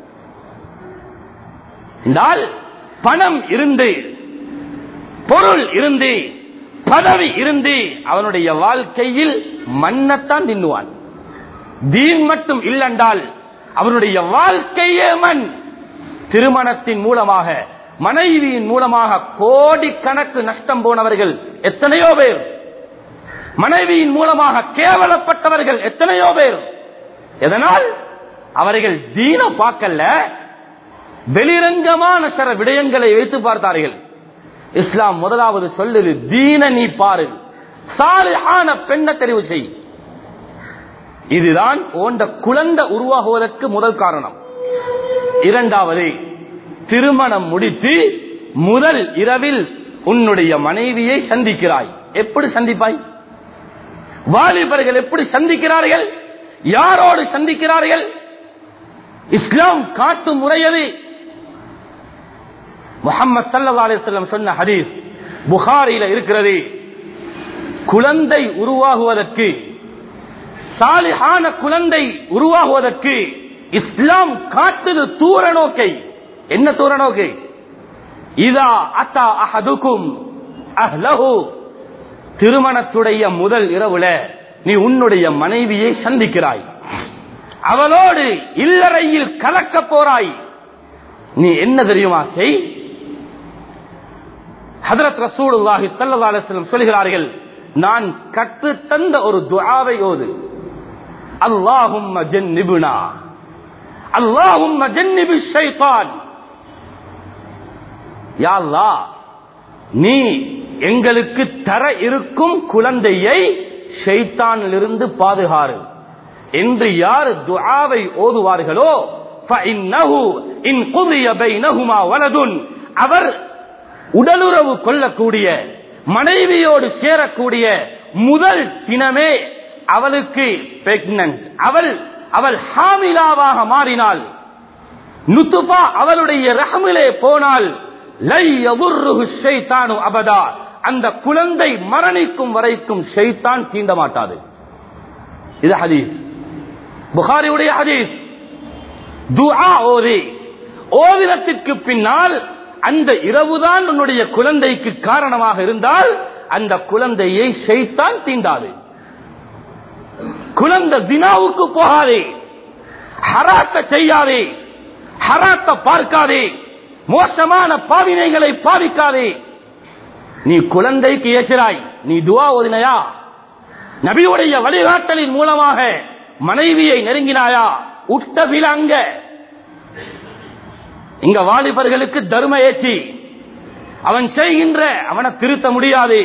என்றால் பணம் இருந்து பொருள் இருந்து பதவி இருந்து அவனுடைய வாழ்க்கையில் மண்ணத்தான் தின்னுவான் தீன் மட்டும் இல்லென்றால் அவனுடைய வாழ்க்கையே மண் திருமணத்தின் மூலமாக மனைவியின் மூலமாக கோடிக்கணக்கு நஷ்டம் போனவர்கள் எத்தனையோ பேர் மனைவியின் மூலமாக கேவலப்பட்டவர்கள் எத்தனையோ பேர் எதனால் அவர்கள் தீன பார்க்கல வெளிரங்கமான சில விடயங்களை வைத்து பார்த்தார்கள் இஸ்லாம் முதலாவது சொல்லுது தீன நீ பாரு சாலிஹான பெண்ணை தெரிவு செய் இதுதான் போன்ற குழந்தை உருவாகுவதற்கு முதல் காரணம் இரண்டாவது திருமணம் முடித்து முதல் இரவில் உன்னுடைய மனைவியை சந்திக்கிறாய் எப்படி சந்திப்பாய் வாலிபர்கள் எப்படி சந்திக்கிறார்கள் யாரோடு சந்திக்கிறார்கள் இஸ்லாம் காட்டும் முறையது முகமது சல்லா அலிஸ்லம் சொன்ன ஹதீஸ் புகாரில இருக்கிறது குழந்தை உருவாகுவதற்கு சாலிஹான குழந்தை உருவாகுவதற்கு இஸ்லாம் காட்டுது தூர நோக்கை என்ன தூர நோக்கை இதா அத்தா அஹதுக்கும் அஹ்லஹு திருமணத்துடைய முதல் இரவுல நீ உன்னுடைய மனைவியை சந்திக்கிறாய் அவளோடு இல்லறையில் கலக்க போறாய் நீ என்ன தெரியுமா செய் ஹதரத் ரசூலுல்லாஹி ஸல்லல்லாஹு அலைஹி வஸல்லம் சொல்கிறார்கள் நான் கற்று தந்த ஒரு துஆவை ஓது அல்லாஹும்ம ஜன்னிபுனா அல்லாஹும் ஜன்னிபி ஷைத்தான் யா அல்லாஹ் நீ எங்களுக்கு தர இருக்கும் குழந்தையை ஷைத்தானிலிருந்து பாதுகாரு என்று யார் துஆவை ஓதுவார்களோ فإنه إن قضي بينهما ولد அவர் உடலுறவு கொள்ளக்கூடிய மனைவியோடு சேரக்கூடிய முதல் தினமே அவளுக்கு பிரெக்னன்ட் அவள் அவள் ஹாமிலாவாக மாறினாள் நுத்துபா அவளுடைய ரஹமிலே போனால் லை யதுர்ருஹு ஷைத்தானு அபதா அந்த குழந்தை மரணிக்கும் வரைக்கும் ஷைத்தான் தீண்ட மாட்டாது இது ஹதீஸ் புகாரியுடைய ஹதீஸ் துஆ ஓதி ஓதினத்திற்கு பின்னால் அந்த இரவுதான் உன்னுடைய குழந்தைக்கு காரணமாக இருந்தால் அந்த குழந்தையை ஷைத்தான் தீண்டாது குழந்தை தினாவுக்கு போகாதே ஹராத்த செய்யாதே ஹராத்த பார்க்காதே மோசமான பாவினைகளை பாவிக்காதே நீ குழந்தைக்கு ஏற்கிறாய் நீ துவா ஓதினையா நபியுடைய வழிகாட்டலின் மூலமாக மனைவியை நெருங்கினாயா உட்டபில அங்க இங்க வாலிபர்களுக்கு தர்ம ஏச்சி அவன் செய்கின்ற அவனை திருத்த முடியாது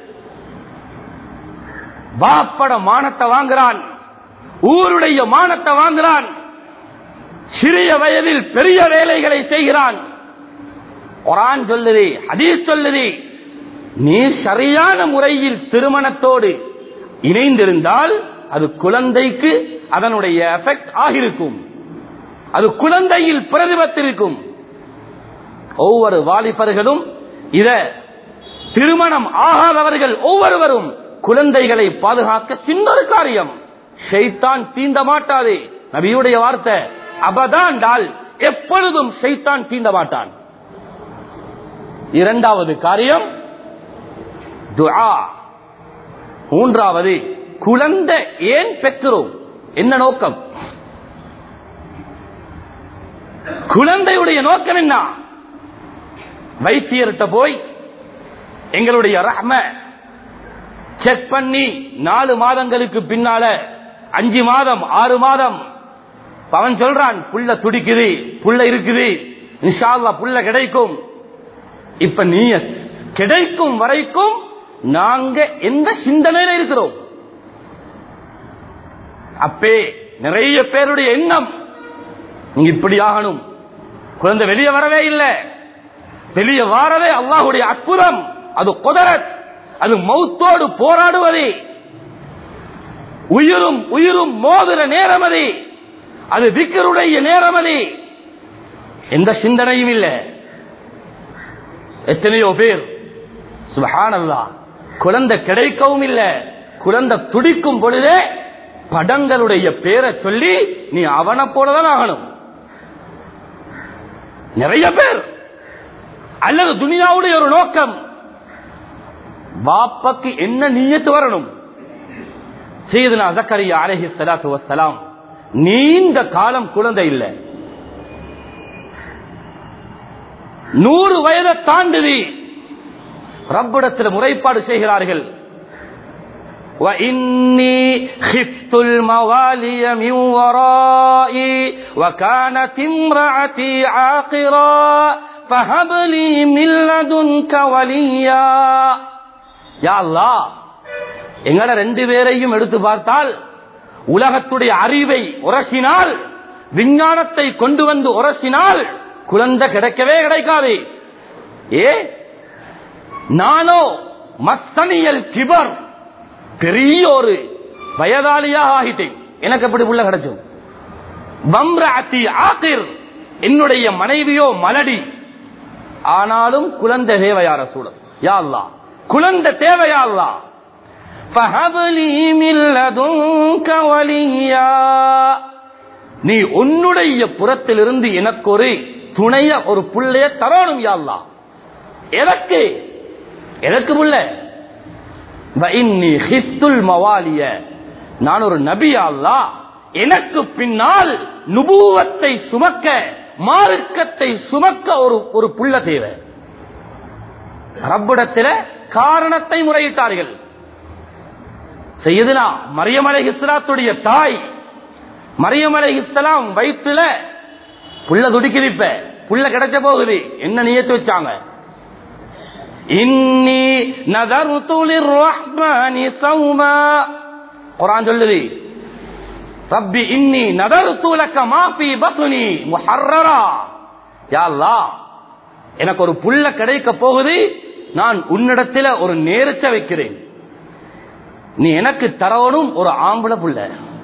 வாப்பட மானத்தை வாங்குறான் ஊருடைய மானத்தை வாங்குறான் சிறிய வயதில் பெரிய வேலைகளை செய்கிறான் குரான் சொல்லுது ஹதீஸ் சொல்லுது நீ சரியான முறையில் திருமணத்தோடு இணைந்திருந்தால் அது குழந்தைக்கு அதனுடைய எஃபெக்ட் ஆகிருக்கும் அது குழந்தையில் பிரதிபத்திருக்கும் ஒவ்வொரு வாலிபர்களும் இத திருமணம் ஆகாதவர்கள் ஒவ்வொருவரும் குழந்தைகளை பாதுகாக்க சின்னொரு காரியம் ஷைத்தான் தீண்ட மாட்டாதே நபியுடைய வார்த்தை அபதாண்டால் எப்பொழுதும் ஷைத்தான் தீண்ட மாட்டான் இரண்டாவது காரியம் துஆ மூன்றாவது குழந்தை ஏன் பெற்றோம் என்ன நோக்கம் குழந்தையுடைய நோக்கம் என்ன வைத்தியர்கிட்ட போய் எங்களுடைய ரஹ்ம செக் பண்ணி நாலு மாதங்களுக்கு பின்னால அஞ்சு மாதம் ஆறு மாதம் அவன் சொல்றான் புள்ள துடிக்குது புள்ள இருக்குது இன்ஷால்லா புள்ள கிடைக்கும் இப்ப நீ கிடைக்கும் வரைக்கும் நாங்க எந்த சிந்தனையில இருக்கிறோம் அப்பே நிறைய பேருடைய எண்ணம் நீங்க இப்படி ஆகணும் குழந்தை வெளியே வரவே இல்லை வெளியே வாரவே அல்லாஹுடைய அற்புதம் அது குதரத் அது மௌத்தோடு போராடுவது உயிரும் உயிரும் மோதுற நேரம் அது அது விக்கருடைய நேரம் அது எந்த சிந்தனையும் இல்லை எத்தனையோ பேர் சுபஹானல்லா குழந்தை கிடைக்கவும் இல்லை குழந்தை துடிக்கும் பொழுதே படங்களுடைய பேரை சொல்லி நீ அவனை போலதான் ஆகணும் நிறைய பேர் அல்லது துனியாவுடைய ஒரு நோக்கம் வாப்பக்கு என்ன நீயத்து வரணும் செய்தனா ஜக்கரியா அலஹி சலாத்து வசலாம் நீண்ட காலம் குழந்தை இல்லை நூறு வயதை தாண்டுதி ரப்பிடத்தில் முறைப்பாடு செய்கிறார்கள் وإني خفت الموالي من ورائي وكانت امرأتي عاقرا فهب لي من لدنك وليا يا الله எங்கட ரெண்டு பேரையும் எடுத்து பார்த்தால் உலகத்துடைய அறிவை உரசினால் விஞ்ஞானத்தை கொண்டு வந்து உரசினால் குழந்தை கிடைக்கவே கிடைக்காது ஏ நானோ மஸ்தனியல் கிபர் பெரிய ஒரு வயதாளியாக ஆகிட்டேன் எனக்கு எப்படி புள்ள கிடைச்சோம் வம்ராத்தி ஆக்கிர் என்னுடைய மனைவியோ மலடி ஆனாலும் குழந்தை தேவையார சூழல் யா அல்லா குழந்தை தேவையா அல்லா நீ உன்னுடைய புறத்திலிருந்து எனக்கு ஒரு துணைய ஒரு புள்ளைய தரணும் யாழ்லா எதற்கு எதற்கு புள்ள மவாலிய நான் ஒரு நபி அல்லா எனக்கு பின்னால் நுபுவத்தை சுமக்க மார்க்கத்தை சுமக்க ஒரு ஒரு புள்ள தேவை ரப்பிடத்தில காரணத்தை முறையிட்டார்கள் செய்யுதுனா மரியமலை இஸ்லாத்துடைய தாய் மரியமலை இஸ்லாம் வயிற்றுல புள்ள துடிக்குது இப்ப புள்ள கிடைச்ச போகுது என்ன நியத்து வச்சாங்க இன்னி நதர்து லிர்ரஹ்மானி சௌமா குர்ஆன் சொல்லுது ரப்பி இன்னி நதர்து லக மா ஃபீ பத்னி முஹர்ரரா யா அல்லாஹ் எனக்கு ஒரு புள்ள கிடைக்க போகுது நான் உன்னிடத்தில் ஒரு நேரத்தை வைக்கிறேன் நீ எனக்கு தரவனும் ஒரு ஆம்பளை புள்ள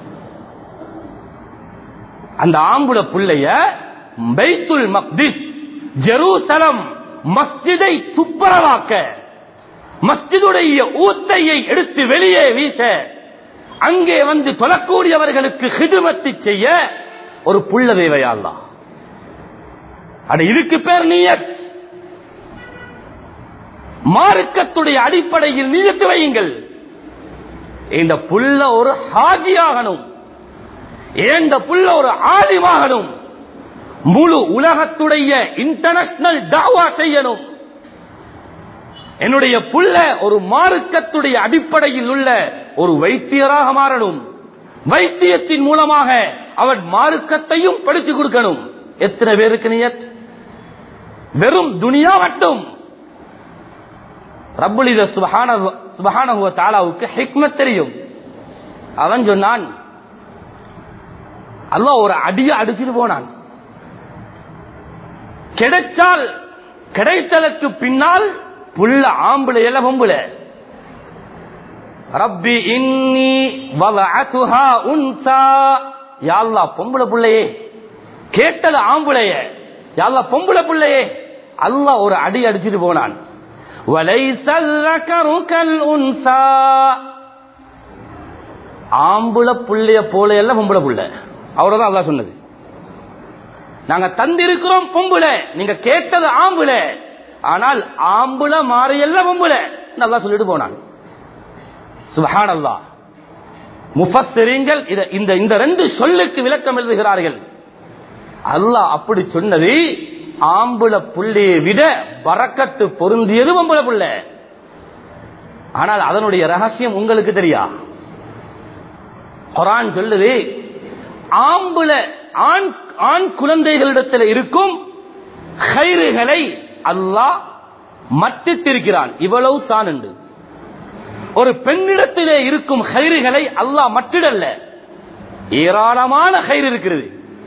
அந்த ஆம்புல புள்ளைய பைத்துல் மக்திஸ் ஜெருசலம் மஸ்ஜிதை துப்புரவாக்க மஸ்ஜிதுடைய ஊத்தையை எடுத்து வெளியே வீச அங்கே வந்து தொழக்கூடியவர்களுக்கு ஹிதுமத்து செய்ய ஒரு புள்ள தேவையாள்லாம் அட இதுக்கு பேர் நீயத் மார்க்கத்துடைய அடிப்படையில் நியத்து வையுங்கள் இந்த புள்ள ஒரு ஹாஜியாகணும் ஏந்த புள்ள ஒரு ஆலிமாகணும் முழு உலகத்துடைய இன்டர்நேஷனல் தாவா செய்யணும் என்னுடைய புள்ள ஒரு மார்க்கத்துடைய அடிப்படையில் உள்ள ஒரு வைத்தியராக மாறணும் வைத்தியத்தின் மூலமாக அவன் மார்க்கத்தையும் படித்து கொடுக்கணும் எத்தனை பேருக்கு நியத் வெறும் துனியா மட்டும் ரப்புலித சுபஹான சுபஹானஹுவ தாலாவுக்கு ஹிக்மத் தெரியும் அவன் சொன்னான் அல்லாஹ் ஒரு அடிய அடிச்சுட்டு போனான் கிடைச்சால் கிடைத்ததற்கு பின்னால் புள்ள ஆம்பளை எல்லாம் பொம்புல ரப்பி இன்னி வலஅதுஹா உன்சா யா அல்லாஹ் பொம்பளை புள்ளையே கேட்டது ஆம்பளைய யா அல்லாஹ் பொம்பளை புள்ளையே அல்லாஹ் ஒரு அடி அடிச்சிட்டு போனான் وَلَيْسَ الذَّكَرُ كَالْأُنثَى ஆம்புல புள்ளைய போல எல்லாம் பொம்பளை புள்ள அவ்வளவுதான் அல்லாஹ் சொன்னது நாங்க தந்திருக்கிறோம் பொம்புல நீங்க கேட்டது ஆம்புல ஆனால் ஆம்புல மாறியல்ல பொம்புல நல்லா சொல்லிட்டு போனான் சுபஹான் அல்லா முஃபஸ்ஸிரீன்கள் இத- இந்த இந்த ரெண்டு சொல்லுக்கு விளக்கம் எழுதுகிறார்கள் அல்லாஹ் அப்படி சொன்னது ஆம்புல புள்ளையை விட பறக்கத்து பொருந்தியது பொம்புல புள்ள ஆனால் அதனுடைய ரகசியம் உங்களுக்கு தெரியா குரான் சொல்லுது ஆம்புல ஆண் ஆண் குழந்தைகளிடத்தில் இருக்கும் கயிறுகளை அல்லாஹ் மட்டித்திருக்கிறான் இவ்வளவு தான் என்று ஒரு பெண்ணிடத்திலே இருக்கும் கயிறுகளை அல்லாஹ் மட்டிடல்ல ஏராளமான கயிறு இருக்கிறது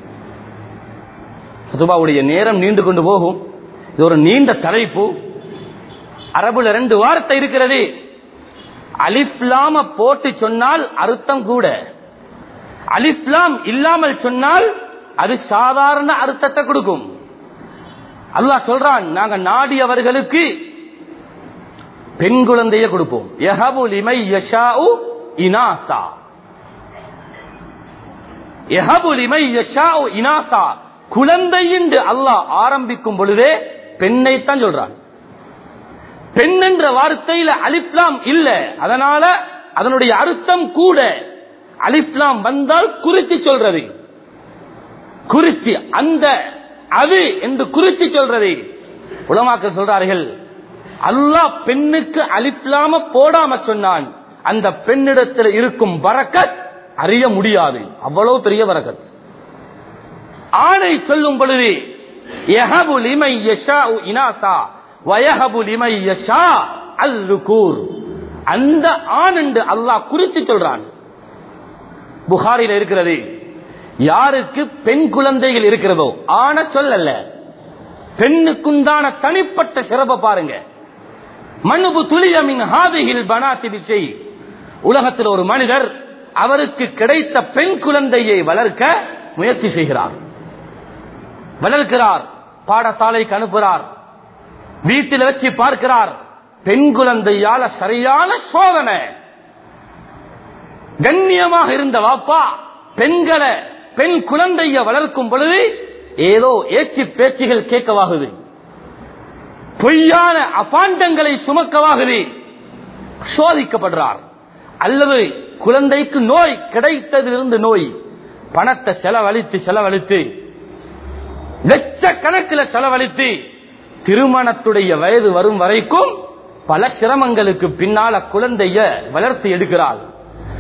சுபாவுடைய நேரம் நீண்டு கொண்டு போகும் இது ஒரு நீண்ட தலைப்பு அரபுல ரெண்டு வார்த்தை இருக்கிறது அலிப்லாம போட்டு சொன்னால் அர்த்தம் கூட அலிப்லாம் இல்லாமல் சொன்னால் அது சாதாரண அர்த்தத்தை கொடுக்கும் அல்லாஹ் சொல்றான் நாங்க நாடியவர்களுக்கு பெண் குழந்தைய கொடுப்போம் யஹபு லிமை யஷாஉ இனாசா யஹபு லிமை யஷாஉ இனாசா குழந்தை என்று அல்லாஹ் ஆரம்பிக்கும் பொழுதே பெண்ணைத்தான் சொல்றான் பெண் என்ற வார்த்தையில அலிப்லாம் இல்ல அதனால அதனுடைய அர்த்தம் கூட அலிப்லாம் வந்தால் குறித்து சொல்றது குறிச்சி அந்த அது என்று குறித்து சொல்றது உலமாக்கள் சொல்றார்கள் அல்லாஹ் பெண்ணுக்கு அலிப்லாம போடாம சொன்னான் அந்த பெண்ணிடத்தில் இருக்கும் பரக்கத் அறிய முடியாது அவ்வளவு பெரிய பரக்கத் ஆணை சொல்லும் பொழுது யஹபு லிமை யஷாஉ இனாசா வயஹபு லிமை யஷா அல்-ருகூர் அந்த ஆண் என்று அல்லாஹ் குறித்து சொல்றான் புகாரில் இருக்கிறது யாருக்கு பெண் குழந்தைகள் இருக்கிறதோ ஆன சொல்லல பெண்ணுக்குண்டான தனிப்பட்ட சிறப்பை பாருங்க மனுபு துளியமின் ஹாதிகில் பனாத்தி விசை உலகத்தில் ஒரு மனிதர் அவருக்கு கிடைத்த பெண் குழந்தையை வளர்க்க முயற்சி செய்கிறார் வளர்க்கிறார் பாடசாலைக்கு அனுப்புகிறார் வீட்டில் வச்சு பார்க்கிறார் பெண் குழந்தையால சரியான சோதனை கண்ணியமாக இருந்த வாப்பா பெண்களை பெண் குழந்தைய வளர்க்கும் பொழுது ஏதோ ஏச்சி பேச்சுகள் கேட்கவாகுது பொய்யான அபாண்டங்களை சுமக்கவாகுது சோதிக்கப்படுறார் அல்லது குழந்தைக்கு நோய் கிடைத்ததிலிருந்து நோய் பணத்தை செலவழித்து செலவழித்து லட்சக்கணக்கில் செலவழித்து திருமணத்துடைய வயது வரும் வரைக்கும் பல சிரமங்களுக்கு பின்னால குழந்தைய வளர்த்து எடுக்கிறாள்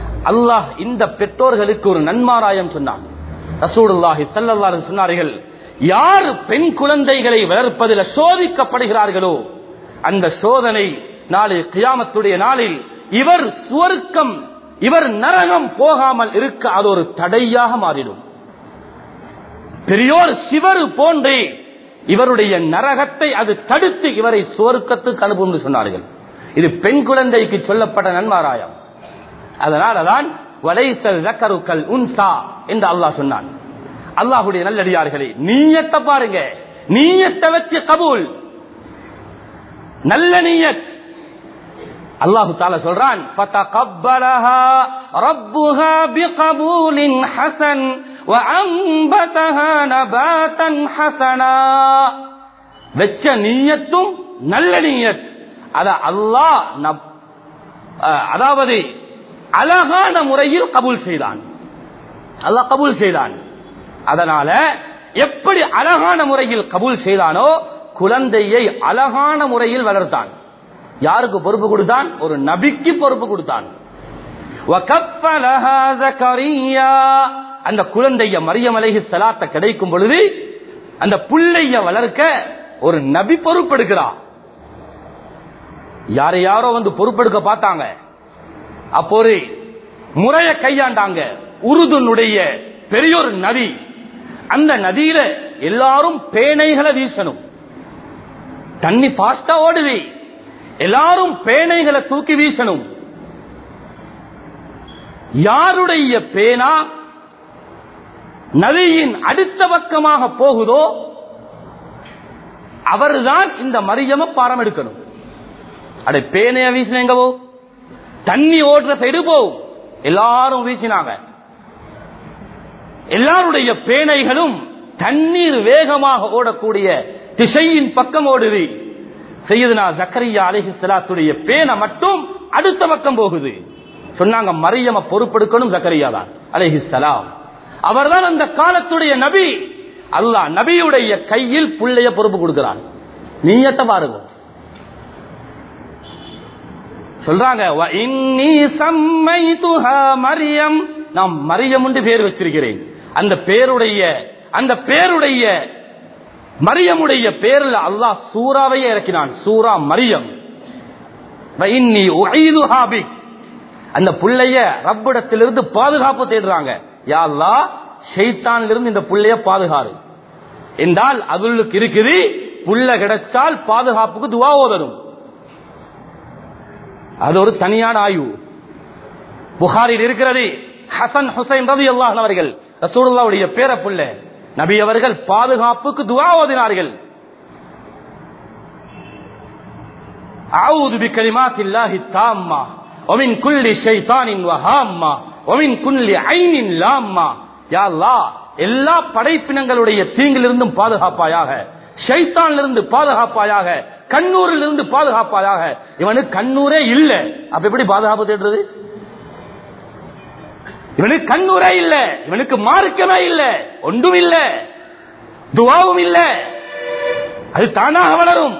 அல்லாஹ் இந்த பெற்றோர்களுக்கு ஒரு நன்மாராயம் சொன்னான் ரசூலுல்லாஹி ஸல்லல்லாஹு அலைஹி சொன்னார்கள் யார் பெண் குழந்தைகளை வளர்ப்பதில் சோதிக்கப்படுகிறார்களோ அந்த சோதனை நாளை கியாமத்துடைய நாளில் இவர் சுவர்க்கம் இவர் நரகம் போகாமல் இருக்க அது ஒரு தடையாக மாறிடும் பெரியோர் சிவர் போன்றே இவருடைய நரகத்தை அது தடுத்து இவரை சுவர்க்கத்துக்கு அனுப்பும் என்று சொன்னார்கள் இது பெண் குழந்தைக்கு சொல்லப்பட்ட நன்மாராயம் அதனாலதான் வலைசல் ரக்கருக்கள் உன்சா என்று அல்லாஹ் சொன்னான் அல்லாஹுடைய நல்லடியார்களே நீயத்தை பாருங்க நீயத்தை வச்சு கபூல் நல்ல நீயத் அல்லாஹு தால சொல்றான் فتقبلها ربها بقبول حسن وأنبتها نباتا حسنا வெச்ச நீயத்தும் நல்ல நீயத் அத அல்லாஹ் நப்- அஹ், அதாவது அழகான முறையில் கபூல் செய்தான் அல்லாஹ் கபூல் செய்தான் அதனால எப்படி அழகான முறையில் கபூல் செய்தானோ குழந்தையை அழகான முறையில் வளர்த்தான் யாருக்கு பொறுப்பு கொடுத்தான் ஒரு நபிக்கு பொறுப்பு கொடுத்தான் وَكَفَّلَهَا زَكَرِيَّا அந்த குழந்தைய மரியம் அலைஹி ஸலாத்த கிடைக்கும் பொழுது அந்த புள்ளைய வளர்க்க ஒரு நபி பொறுப்பெடுக்கிறார் யாரை யாரோ வந்து பொறுப்பெடுக்க பார்த்தாங்க அப்போ ஒரு முறைய கையாண்டாங்க உருதுனுடைய பெரியோர் நதி அந்த நதியில எல்லாரும் பேனைகளை வீசணும் தண்ணி பாஸ்டா ஓடுது எல்லாரும் பேனைகளை தூக்கி வீசணும் யாருடைய பேனா நதியின் அடுத்த பக்கமாக போகுதோ அவர்தான் இந்த மரியம பாரம் எடுக்கணும் அட பேனைய வீசினேங்க போ தண்ணி ஓடுற சைடு போ எல்லாரும் வீசினாங்க எல்லாருடைய பேனைகளும் தண்ணீர் வேகமாக ஓடக்கூடிய திசையின் பக்கம் ஓடுது செய்யுதுனா ஜக்கரியா அலைஹி ஸலாத்துடைய பேனை மட்டும் அடுத்த பக்கம் போகுது சொன்னாங்க மரியம பொறுப்பெடுக்கணும் ஜக்கரியா தான் அலைஹி ஸலாம் அவர்தான் அந்த காலத்துடைய நபி அல்லாஹ் நபியுடைய கையில் புள்ளைய பொறுப்பு கொடுக்கிறான் நீயத்தை பாருங்க சொல்றாங்க "வ இன்னி சம்மைதுஹா மரியம் நான் மரியம் என்று பேர் வச்சிருக்கிறேன் அந்த பேருடைய அந்த பேருடைய மரியமுடைய பேர்ல அல்லாஹ் சூறாவையே இறக்கினான் சூரா மரியம் "வ இன்னி உஈதுஹா பிக்." அந்த புள்ளைய ரப்பிடத்திலிருந்து பாதுகாப்பு தேடுறாங்க யா அல்லாஹ் ஷைத்தான்ல இருந்து இந்த புள்ளைய பாதுகாரு என்றால் அதுளுக்கு இருக்குது புள்ள கிடைச்சால் பாதுகாப்புக்கு துவா ஓதணும் அது ஒரு தனியான ஆய்வு புகாரில் இருக்கிறது ஹசன் ஹுசைன் ரதி அல்லாஹ் அவர்கள் ரசூலுல்லாவுடைய பேர புள்ள நபி அவர்கள் பாதுகாப்புக்கு துவா ஓதினார்கள் அவுது பிகலிமாத் இல்லாஹி தாம்மா ومن كل شيطان وهامة ومن كل عين لامة يا الله எல்லா படைப்பினங்களுடைய தீங்கிலிருந்தும் பாதுகாப்பாயாக ஷைத்தானிலிருந்து பாதுகாப்பாயாக கண்ணூரிலிருந்து பாதுகாப்பாயாக இவனுக்கு கண்ணூரே இல்ல அப்ப எப்படி பாதுகாப்பு தேடுறது இவனுக்கு கண்ணூரே இல்ல இவனுக்கு மார்க்கமே இல்ல ஒன்றும் இல்ல துவாவும் இல்ல அது தானாக வளரும்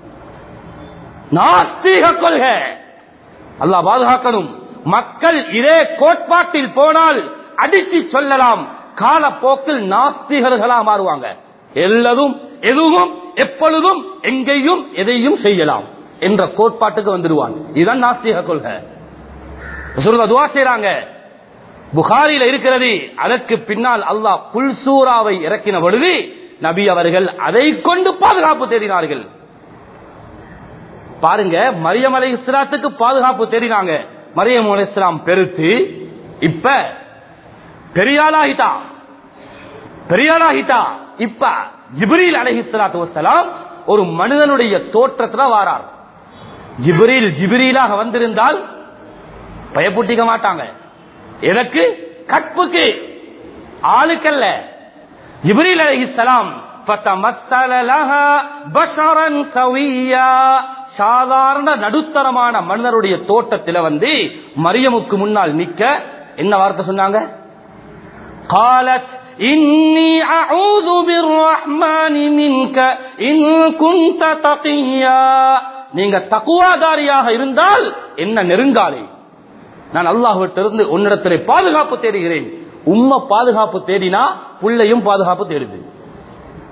நாஸ்தீக கொள்கை அல்லாஹ் பாதுகாக்கணும் மக்கள் இதே கோட்பாட்டில் போனால் அடித்து சொல்லலாம் காலப்போக்கில் நாஸ்திகர்களா மாறுவாங்க எல்லாரும் எதுவும் எப்பொழுதும் எங்கேயும் எதையும் செய்யலாம் என்ற கோட்பாட்டுக்கு வந்துடுவான் இதுதான் நாஸ்திக கொள்கை ரசூலுல்லாஹ் துவா செய்றாங்க புகாரில இருக்கிறது அதற்கு பின்னால் அல்லாஹ் புல்சூராவை இறக்கின பொழுது நபி அவர்கள் அதை கொண்டு பாதுகாப்பு தேடினார்கள் பாருங்க மரியம் அலை இஸ்லாத்துக்கு பாதுகாப்பு தேடினாங்க மரியம் அலை இஸ்லாம் பெருத்து இப்ப பெரியாளாகிட்டா பெரியாளாகிட்டா இப்ப ஜிப்ரீல் அலை இஸ்லாத்து வசலாம் ஒரு மனிதனுடைய தோற்றத்துல வாரார் ஜிப்ரீல் ஜிப்ரீலாக வந்திருந்தால் பயப்பூட்டிக்க மாட்டாங்க எதற்கு கற்புக்கு ஆளுக்கல்ல ஜிப்ரீல் அலைஹிஸ்ஸலாம் ஃபதமஸ்ஸல லஹா பஷரன் சவியா சாதாரண நடுத்தரமான மனிதருடைய தோட்டத்தில வந்து மரியமுக்கு முன்னால் நிக்க என்ன வார்த்தை சொன்னாங்க قالت إني أعوذ بالرحمن منك إن كنت تقيا நீங்க தக்குவாதாரியாக இருந்தால் என்ன நெருங்காலே நான் அல்லாஹ்விட்டிருந்து உன்னிடத்திலே பாதுகாப்பு தேடுகிறேன் உம்ம பாதுகாப்பு தேடினா புள்ளையும் பாதுகாப்பு தேடுது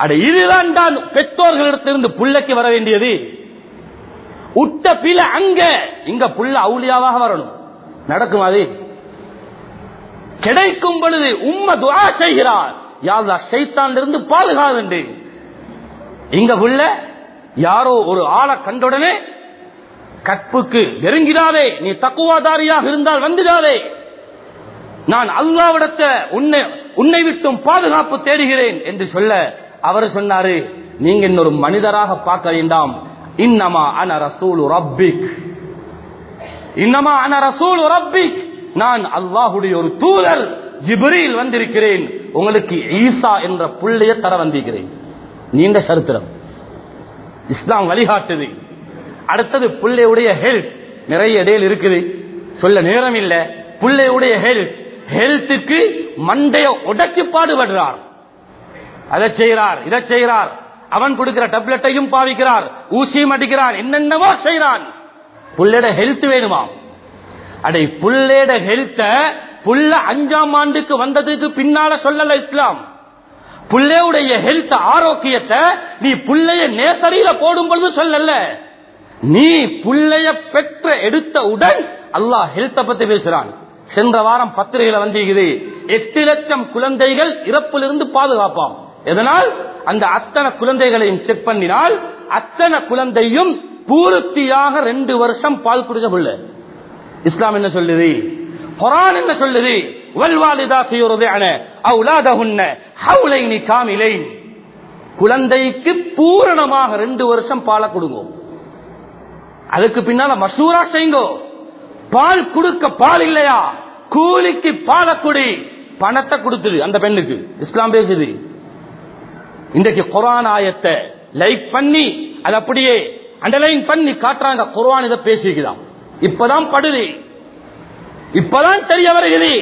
அட இதுதான் தான் பெற்றோர்களிடத்திலிருந்து புள்ளைக்கு வர வேண்டியது உட்ட பில அங்க இங்க புள்ள அவுளியாவாக வரணும் நடக்கும் அது கிடைக்கும் பொழுது உம்ம துவா செய்கிறார் யாரா சைத்தான் இருந்து பாதுகாது இங்க புள்ள யாரோ ஒரு ஆளை கண்டுடனே கற்புக்கு நெருங்கிடாதே நீ தக்குவாதாரியாக இருந்தால் வந்துடாதே நான் அல்லாவிடத்த உன்னை உன்னை விட்டும் பாதுகாப்பு தேடுகிறேன் என்று சொல்ல அவர் சொன்னாரு நீங்க இன்னொரு மனிதராக பார்க்க வேண்டாம் இன்னமா அன ரசூல் ரப்பிக் இன்னமா அன ரசூல் ரப்பிக் நான் அல்லாஹுடைய ஒரு தூதர் ஜிப்ரீல் வந்திருக்கிறேன் உங்களுக்கு ஈசா என்ற புள்ளைய தர வந்திருக்கிறேன் நீண்ட சரித்திரம் இஸ்லாம் வழிகாட்டுது அடுத்தது பிள்ளையுடைய ஹெல்த் நிறைய இடையில் இருக்குது சொல்ல நேரம் இல்ல பிள்ளையுடைய ஹெல்த் ஹெல்த்துக்கு மண்டைய உடைச்சு பாடுபடுறார் அதை செய்கிறார் இதை செய்கிறார் அவன் கொடுக்கிற டப்லெட்டையும் பாவிக்கிறார் ஊசியும் அடிக்கிறான் என்னென்னவோ செய்கிறான் புள்ளையோட ஹெல்த் வேணுமா அடை புள்ளையோட ஹெல்த்த புள்ள அஞ்சாம் ஆண்டுக்கு வந்ததுக்கு பின்னால சொல்லல இஸ்லாம் புள்ளையுடைய ஹெல்த் ஆரோக்கியத்தை நீ புள்ளைய நேசரியில போடும் பொழுது சொல்லல நீ புள்ளைய பெற்ற எடுத்த உடன் அல்லாஹ் ஹெல்த்த பத்தி பேசுறான் சென்ற வாரம் பத்திரிகையில வந்திருக்குது எட்டு லட்சம் குழந்தைகள் இறப்பிலிருந்து பாதுகாப்பாம் எதனால் அந்த அத்தனை குழந்தைகளையும் செக் பண்ணினால் அத்தனை குழந்தையும் பூர்த்தியாக ரெண்டு வருஷம் பால் குடிச்ச புள்ள இஸ்லாம் என்ன சொல்லுது குரான் என்ன சொல்லுது வல்வாலிதா செய்யுறதான அவுலாதகுன்ன ஹவுலைனி காமிலைன் குழந்தைக்கு பூரணமாக ரெண்டு வருஷம் பாலை கொடுங்க அதுக்கு பின்னால மசூரா செய்யுங்கோ பால் கொடுக்க பால் இல்லையா கூலிக்கு பாலை குடி பணத்தை கொடுத்துது அந்த பெண்ணுக்கு இஸ்லாம் பேசுது இன்றைக்கு குரான் ஆயத்தை லைக் பண்ணி அது அப்படியே அண்டர்லைன் பண்ணி காட்டுறாங்க குரான் இதை பேசிக்கிறான் இப்பதான் படுது இப்பதான் தெரிய வருகிறது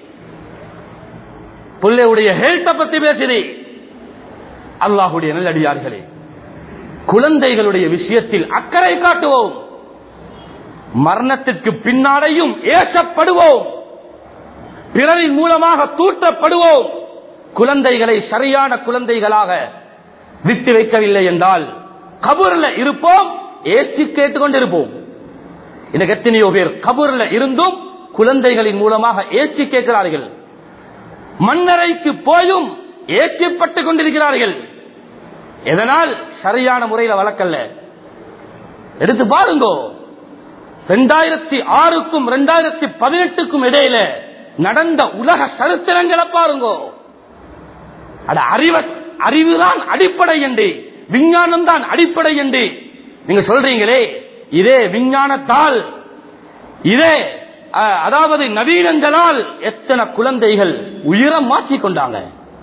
பிள்ளையுடைய ஹெல்த்தை பத்தி பேசுது அல்லாஹுடைய நல்லடியார்களே குழந்தைகளுடைய விஷயத்தில் அக்கறை காட்டுவோம் மரணத்திற்கு பின்னாலேயும் ஏசப்படுவோம் பிறரின் மூலமாக தூற்றப்படுவோம் குழந்தைகளை சரியான குழந்தைகளாக விட்டு வைக்கவில்லை என்றால் கபூர்ல இருப்போம் ஏசி கேட்டுக்கொண்டிருப்போம் எனக்கு எத்தனையோ பேர் கபூர்ல இருந்தும் குழந்தைகளின் மூலமாக ஏற்றி கேட்கிறார்கள் மன்னரைக்கு போயும் ஏற்றப்பட்டுக் கொண்டிருக்கிறார்கள் எதனால் சரியான முறையில் வளர்க்கல்ல எடுத்து பாருங்கோ ரெண்டாயிரத்தி ஆறுக்கும் ரெண்டாயிரத்தி பதினெட்டுக்கும் இடையில நடந்த உலக சரித்திரங்களை பாருங்கோ அட அறிவ அறிவுதான் அடிப்படை என்று விஞ்ஞானம் தான் அடிப்படை என்று நீங்க சொல்றீங்களே இதே விஞ்ஞானத்தால் இதே அஹ், அதாவது நவீனங்களால் எத்தனை குழந்தைகள் உயிரை மாற்றிக் கொண்டாங்க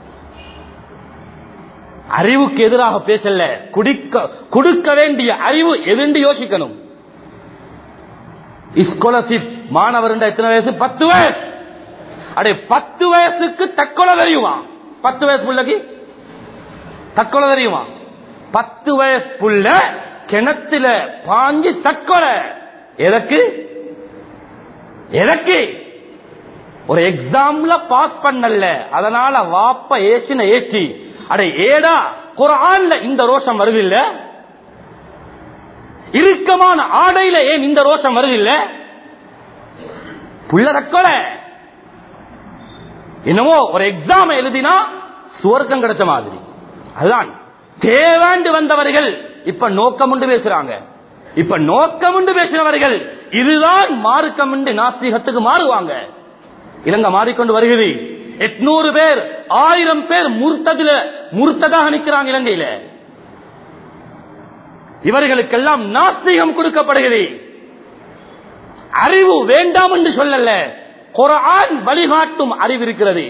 அறிவுக்கு எதிராக பேசல குடிக்க கொடுக்க வேண்டிய அறிவு எதுன்னு யோசிக்கணும் ஸ்காலர்ஷிப் மாணவர் எத்தனை வயசு பத்து வயசு அடே பத்து வயசுக்கு தற்கொலை தெரியுமா பத்து வயசு புள்ளக்கு தற்கொலை தெரியுமா பத்து வயசு புள்ள கிணத்துல பாஞ்சு தற்கொலை எதற்கு எதற்கு ஒரு எக்ஸாம்ல பாஸ் பண்ணல அதனால வாப்ப ஏசின ஏசி அட ஏடா குரான்ல இந்த ரோஷம் வருதில்ல இறுக்கமான ஆடையில ஏன் இந்த ரோஷம் வருதில்ல புள்ள தற்கொலை என்னமோ ஒரு எக்ஸாம் எழுதினா சுவர்க்கம் கிடைச்ச மாதிரி அதுதான் தேவாண்டு வந்தவர்கள் இப்ப நோக்கம் உண்டு பேசுறாங்க இப்ப நோக்கம் உண்டு பேசினவர்கள் இதுதான் மார்க்கம் உண்டு நாஸ்திகத்துக்கு மாறுவாங்க இலங்கை மாறிக்கொண்டு வருகிறது எட்நூறு பேர் ஆயிரம் பேர் முர்த்ததில முர்த்ததாக நிற்கிறாங்க இலங்கையில இவர்களுக்கெல்லாம் நாஸ்திகம் கொடுக்கப்படுகிறது அறிவு வேண்டாம் என்று சொல்லல குரான் வழிகாட்டும் அறிவு இருக்கிறது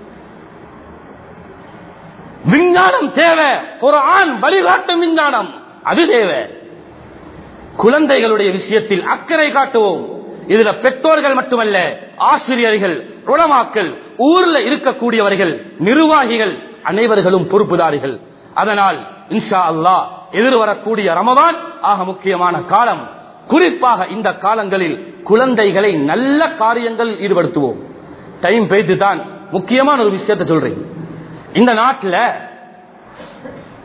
விஞ்ஞானம் தேவை குரான் வழிகாட்டும் விஞ்ஞானம் அது தேவை குழந்தைகளுடைய விஷயத்தில் அக்கறை காட்டுவோம் இதுல பெற்றோர்கள் மட்டுமல்ல ஆசிரியர்கள் உளமாக்கல் ஊர்ல இருக்கக்கூடியவர்கள் நிர்வாகிகள் அனைவர்களும் பொறுப்புதாரிகள் அதனால் இன்ஷா அல்லாஹ் எதிர்வரக்கூடிய ரமதான் ஆக முக்கியமான காலம் குறிப்பாக இந்த காலங்களில் குழந்தைகளை நல்ல காரியங்கள் ஈடுபடுத்துவோம் டைம் பேய்த்து தான் முக்கியமான ஒரு விஷயத்தை சொல்றேன் இந்த நாட்டில்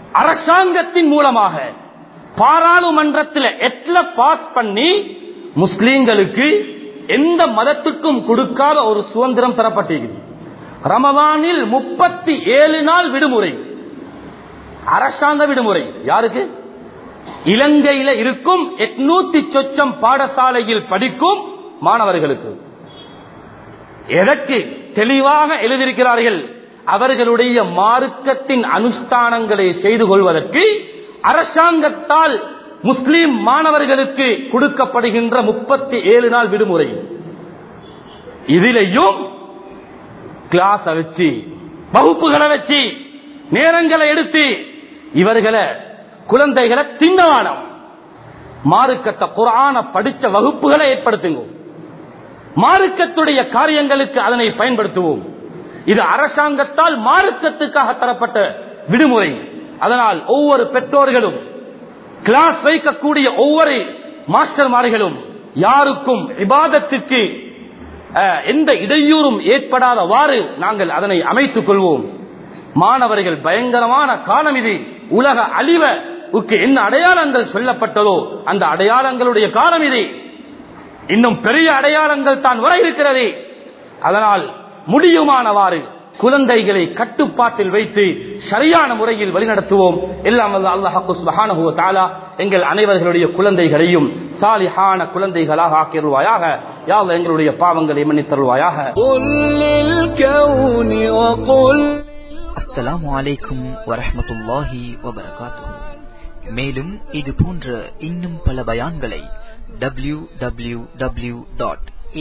அரசாங்கத்தின் மூலமாக பாராளுமன்றத்தில் எட்ல பாஸ் பண்ணி முஸ்லீம்களுக்கு எந்த மதத்துக்கும் கொடுக்காத ஒரு சுதந்திரம் தரப்பட்டிருக்கிறது ரமதானில் முப்பத்தி ஏழு நாள் விடுமுறை அரசாங்க விடுமுறை யாருக்கு இலங்கையில இருக்கும் எட்நூத்தி சொச்சம் பாடசாலையில் படிக்கும் மாணவர்களுக்கு எதற்கு தெளிவாக எழுதியிருக்கிறார்கள் அவர்களுடைய மார்க்கத்தின் அனுஷ்டானங்களை செய்து கொள்வதற்கு அரசாங்கத்தால் முஸ்லிம் மாணவர்களுக்கு கொடுக்கப்படுகின்ற முப்பத்தி ஏழு நாள் விடுமுறை இதிலையும் கிளாஸ் வச்சு வகுப்புகளை வச்சு நேரங்களை எடுத்து இவர்களை குழந்தைகளை திண்டவானம் மார்க்கத்தை குரான படிச்ச வகுப்புகளை ஏற்படுத்துங்க மார்க்கத்துடைய காரியங்களுக்கு அதனை பயன்படுத்துவோம் இது அரசாங்கத்தால் மார்க்கத்துக்காக தரப்பட்ட விடுமுறை அதனால் ஒவ்வொரு பெற்றோர்களும் கிளாஸ் வைக்கக்கூடிய ஒவ்வொரு மாஸ்டர்மார்களும் யாருக்கும் இபாதத்திற்கு அஹ், எந்த இடையூறும் ஏற்படாதவாறு நாங்கள் அதனை அமைத்துக் கொள்வோம் மாணவர்கள் பயங்கரமான காலம் இது உலக அழிவுக்கு என்ன அடையாளங்கள் சொல்லப்பட்டதோ அந்த அடையாளங்களுடைய காலம் இது இன்னும் பெரிய அடையாளங்கள் தான் வர இருக்கிறது அதனால் முடியுமானவாறு குழந்தைகளை கட்டுப்பாட்டில் வைத்து சரியான முறையில் வழிநடத்துவோம் எல்லாம் வல்ல அல்லாஹ் சுப்ஹானஹு வ தஆலா எங்கள் அனைவர்களுடைய குழந்தைகளையும் சாலிஹான குழந்தைகளாக ஆக்கிடுவாயாக யா அல்லாஹ் எங்களுடைய பாவங்களை மன்னித்தருள்வாயாக قل للكون وقل அஸ்ஸலாமு அலைக்கும் வரஹ்மத்துல்லாஹி வபரகாத்துஹு மேலும் இது போன்ற இன்னும் பல பயான்களை W W W dot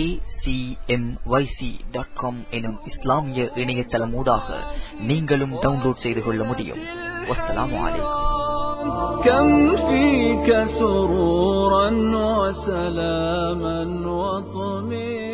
dot com எனும் இஸ்லாமிய இணையதளமூடாக நீங்களும் டவுன்லோட் செய்து கொள்ள முடியும் வஸ்ஸலாமு அலைக்கும் كم فيك سرورا وسلاما وطمئنا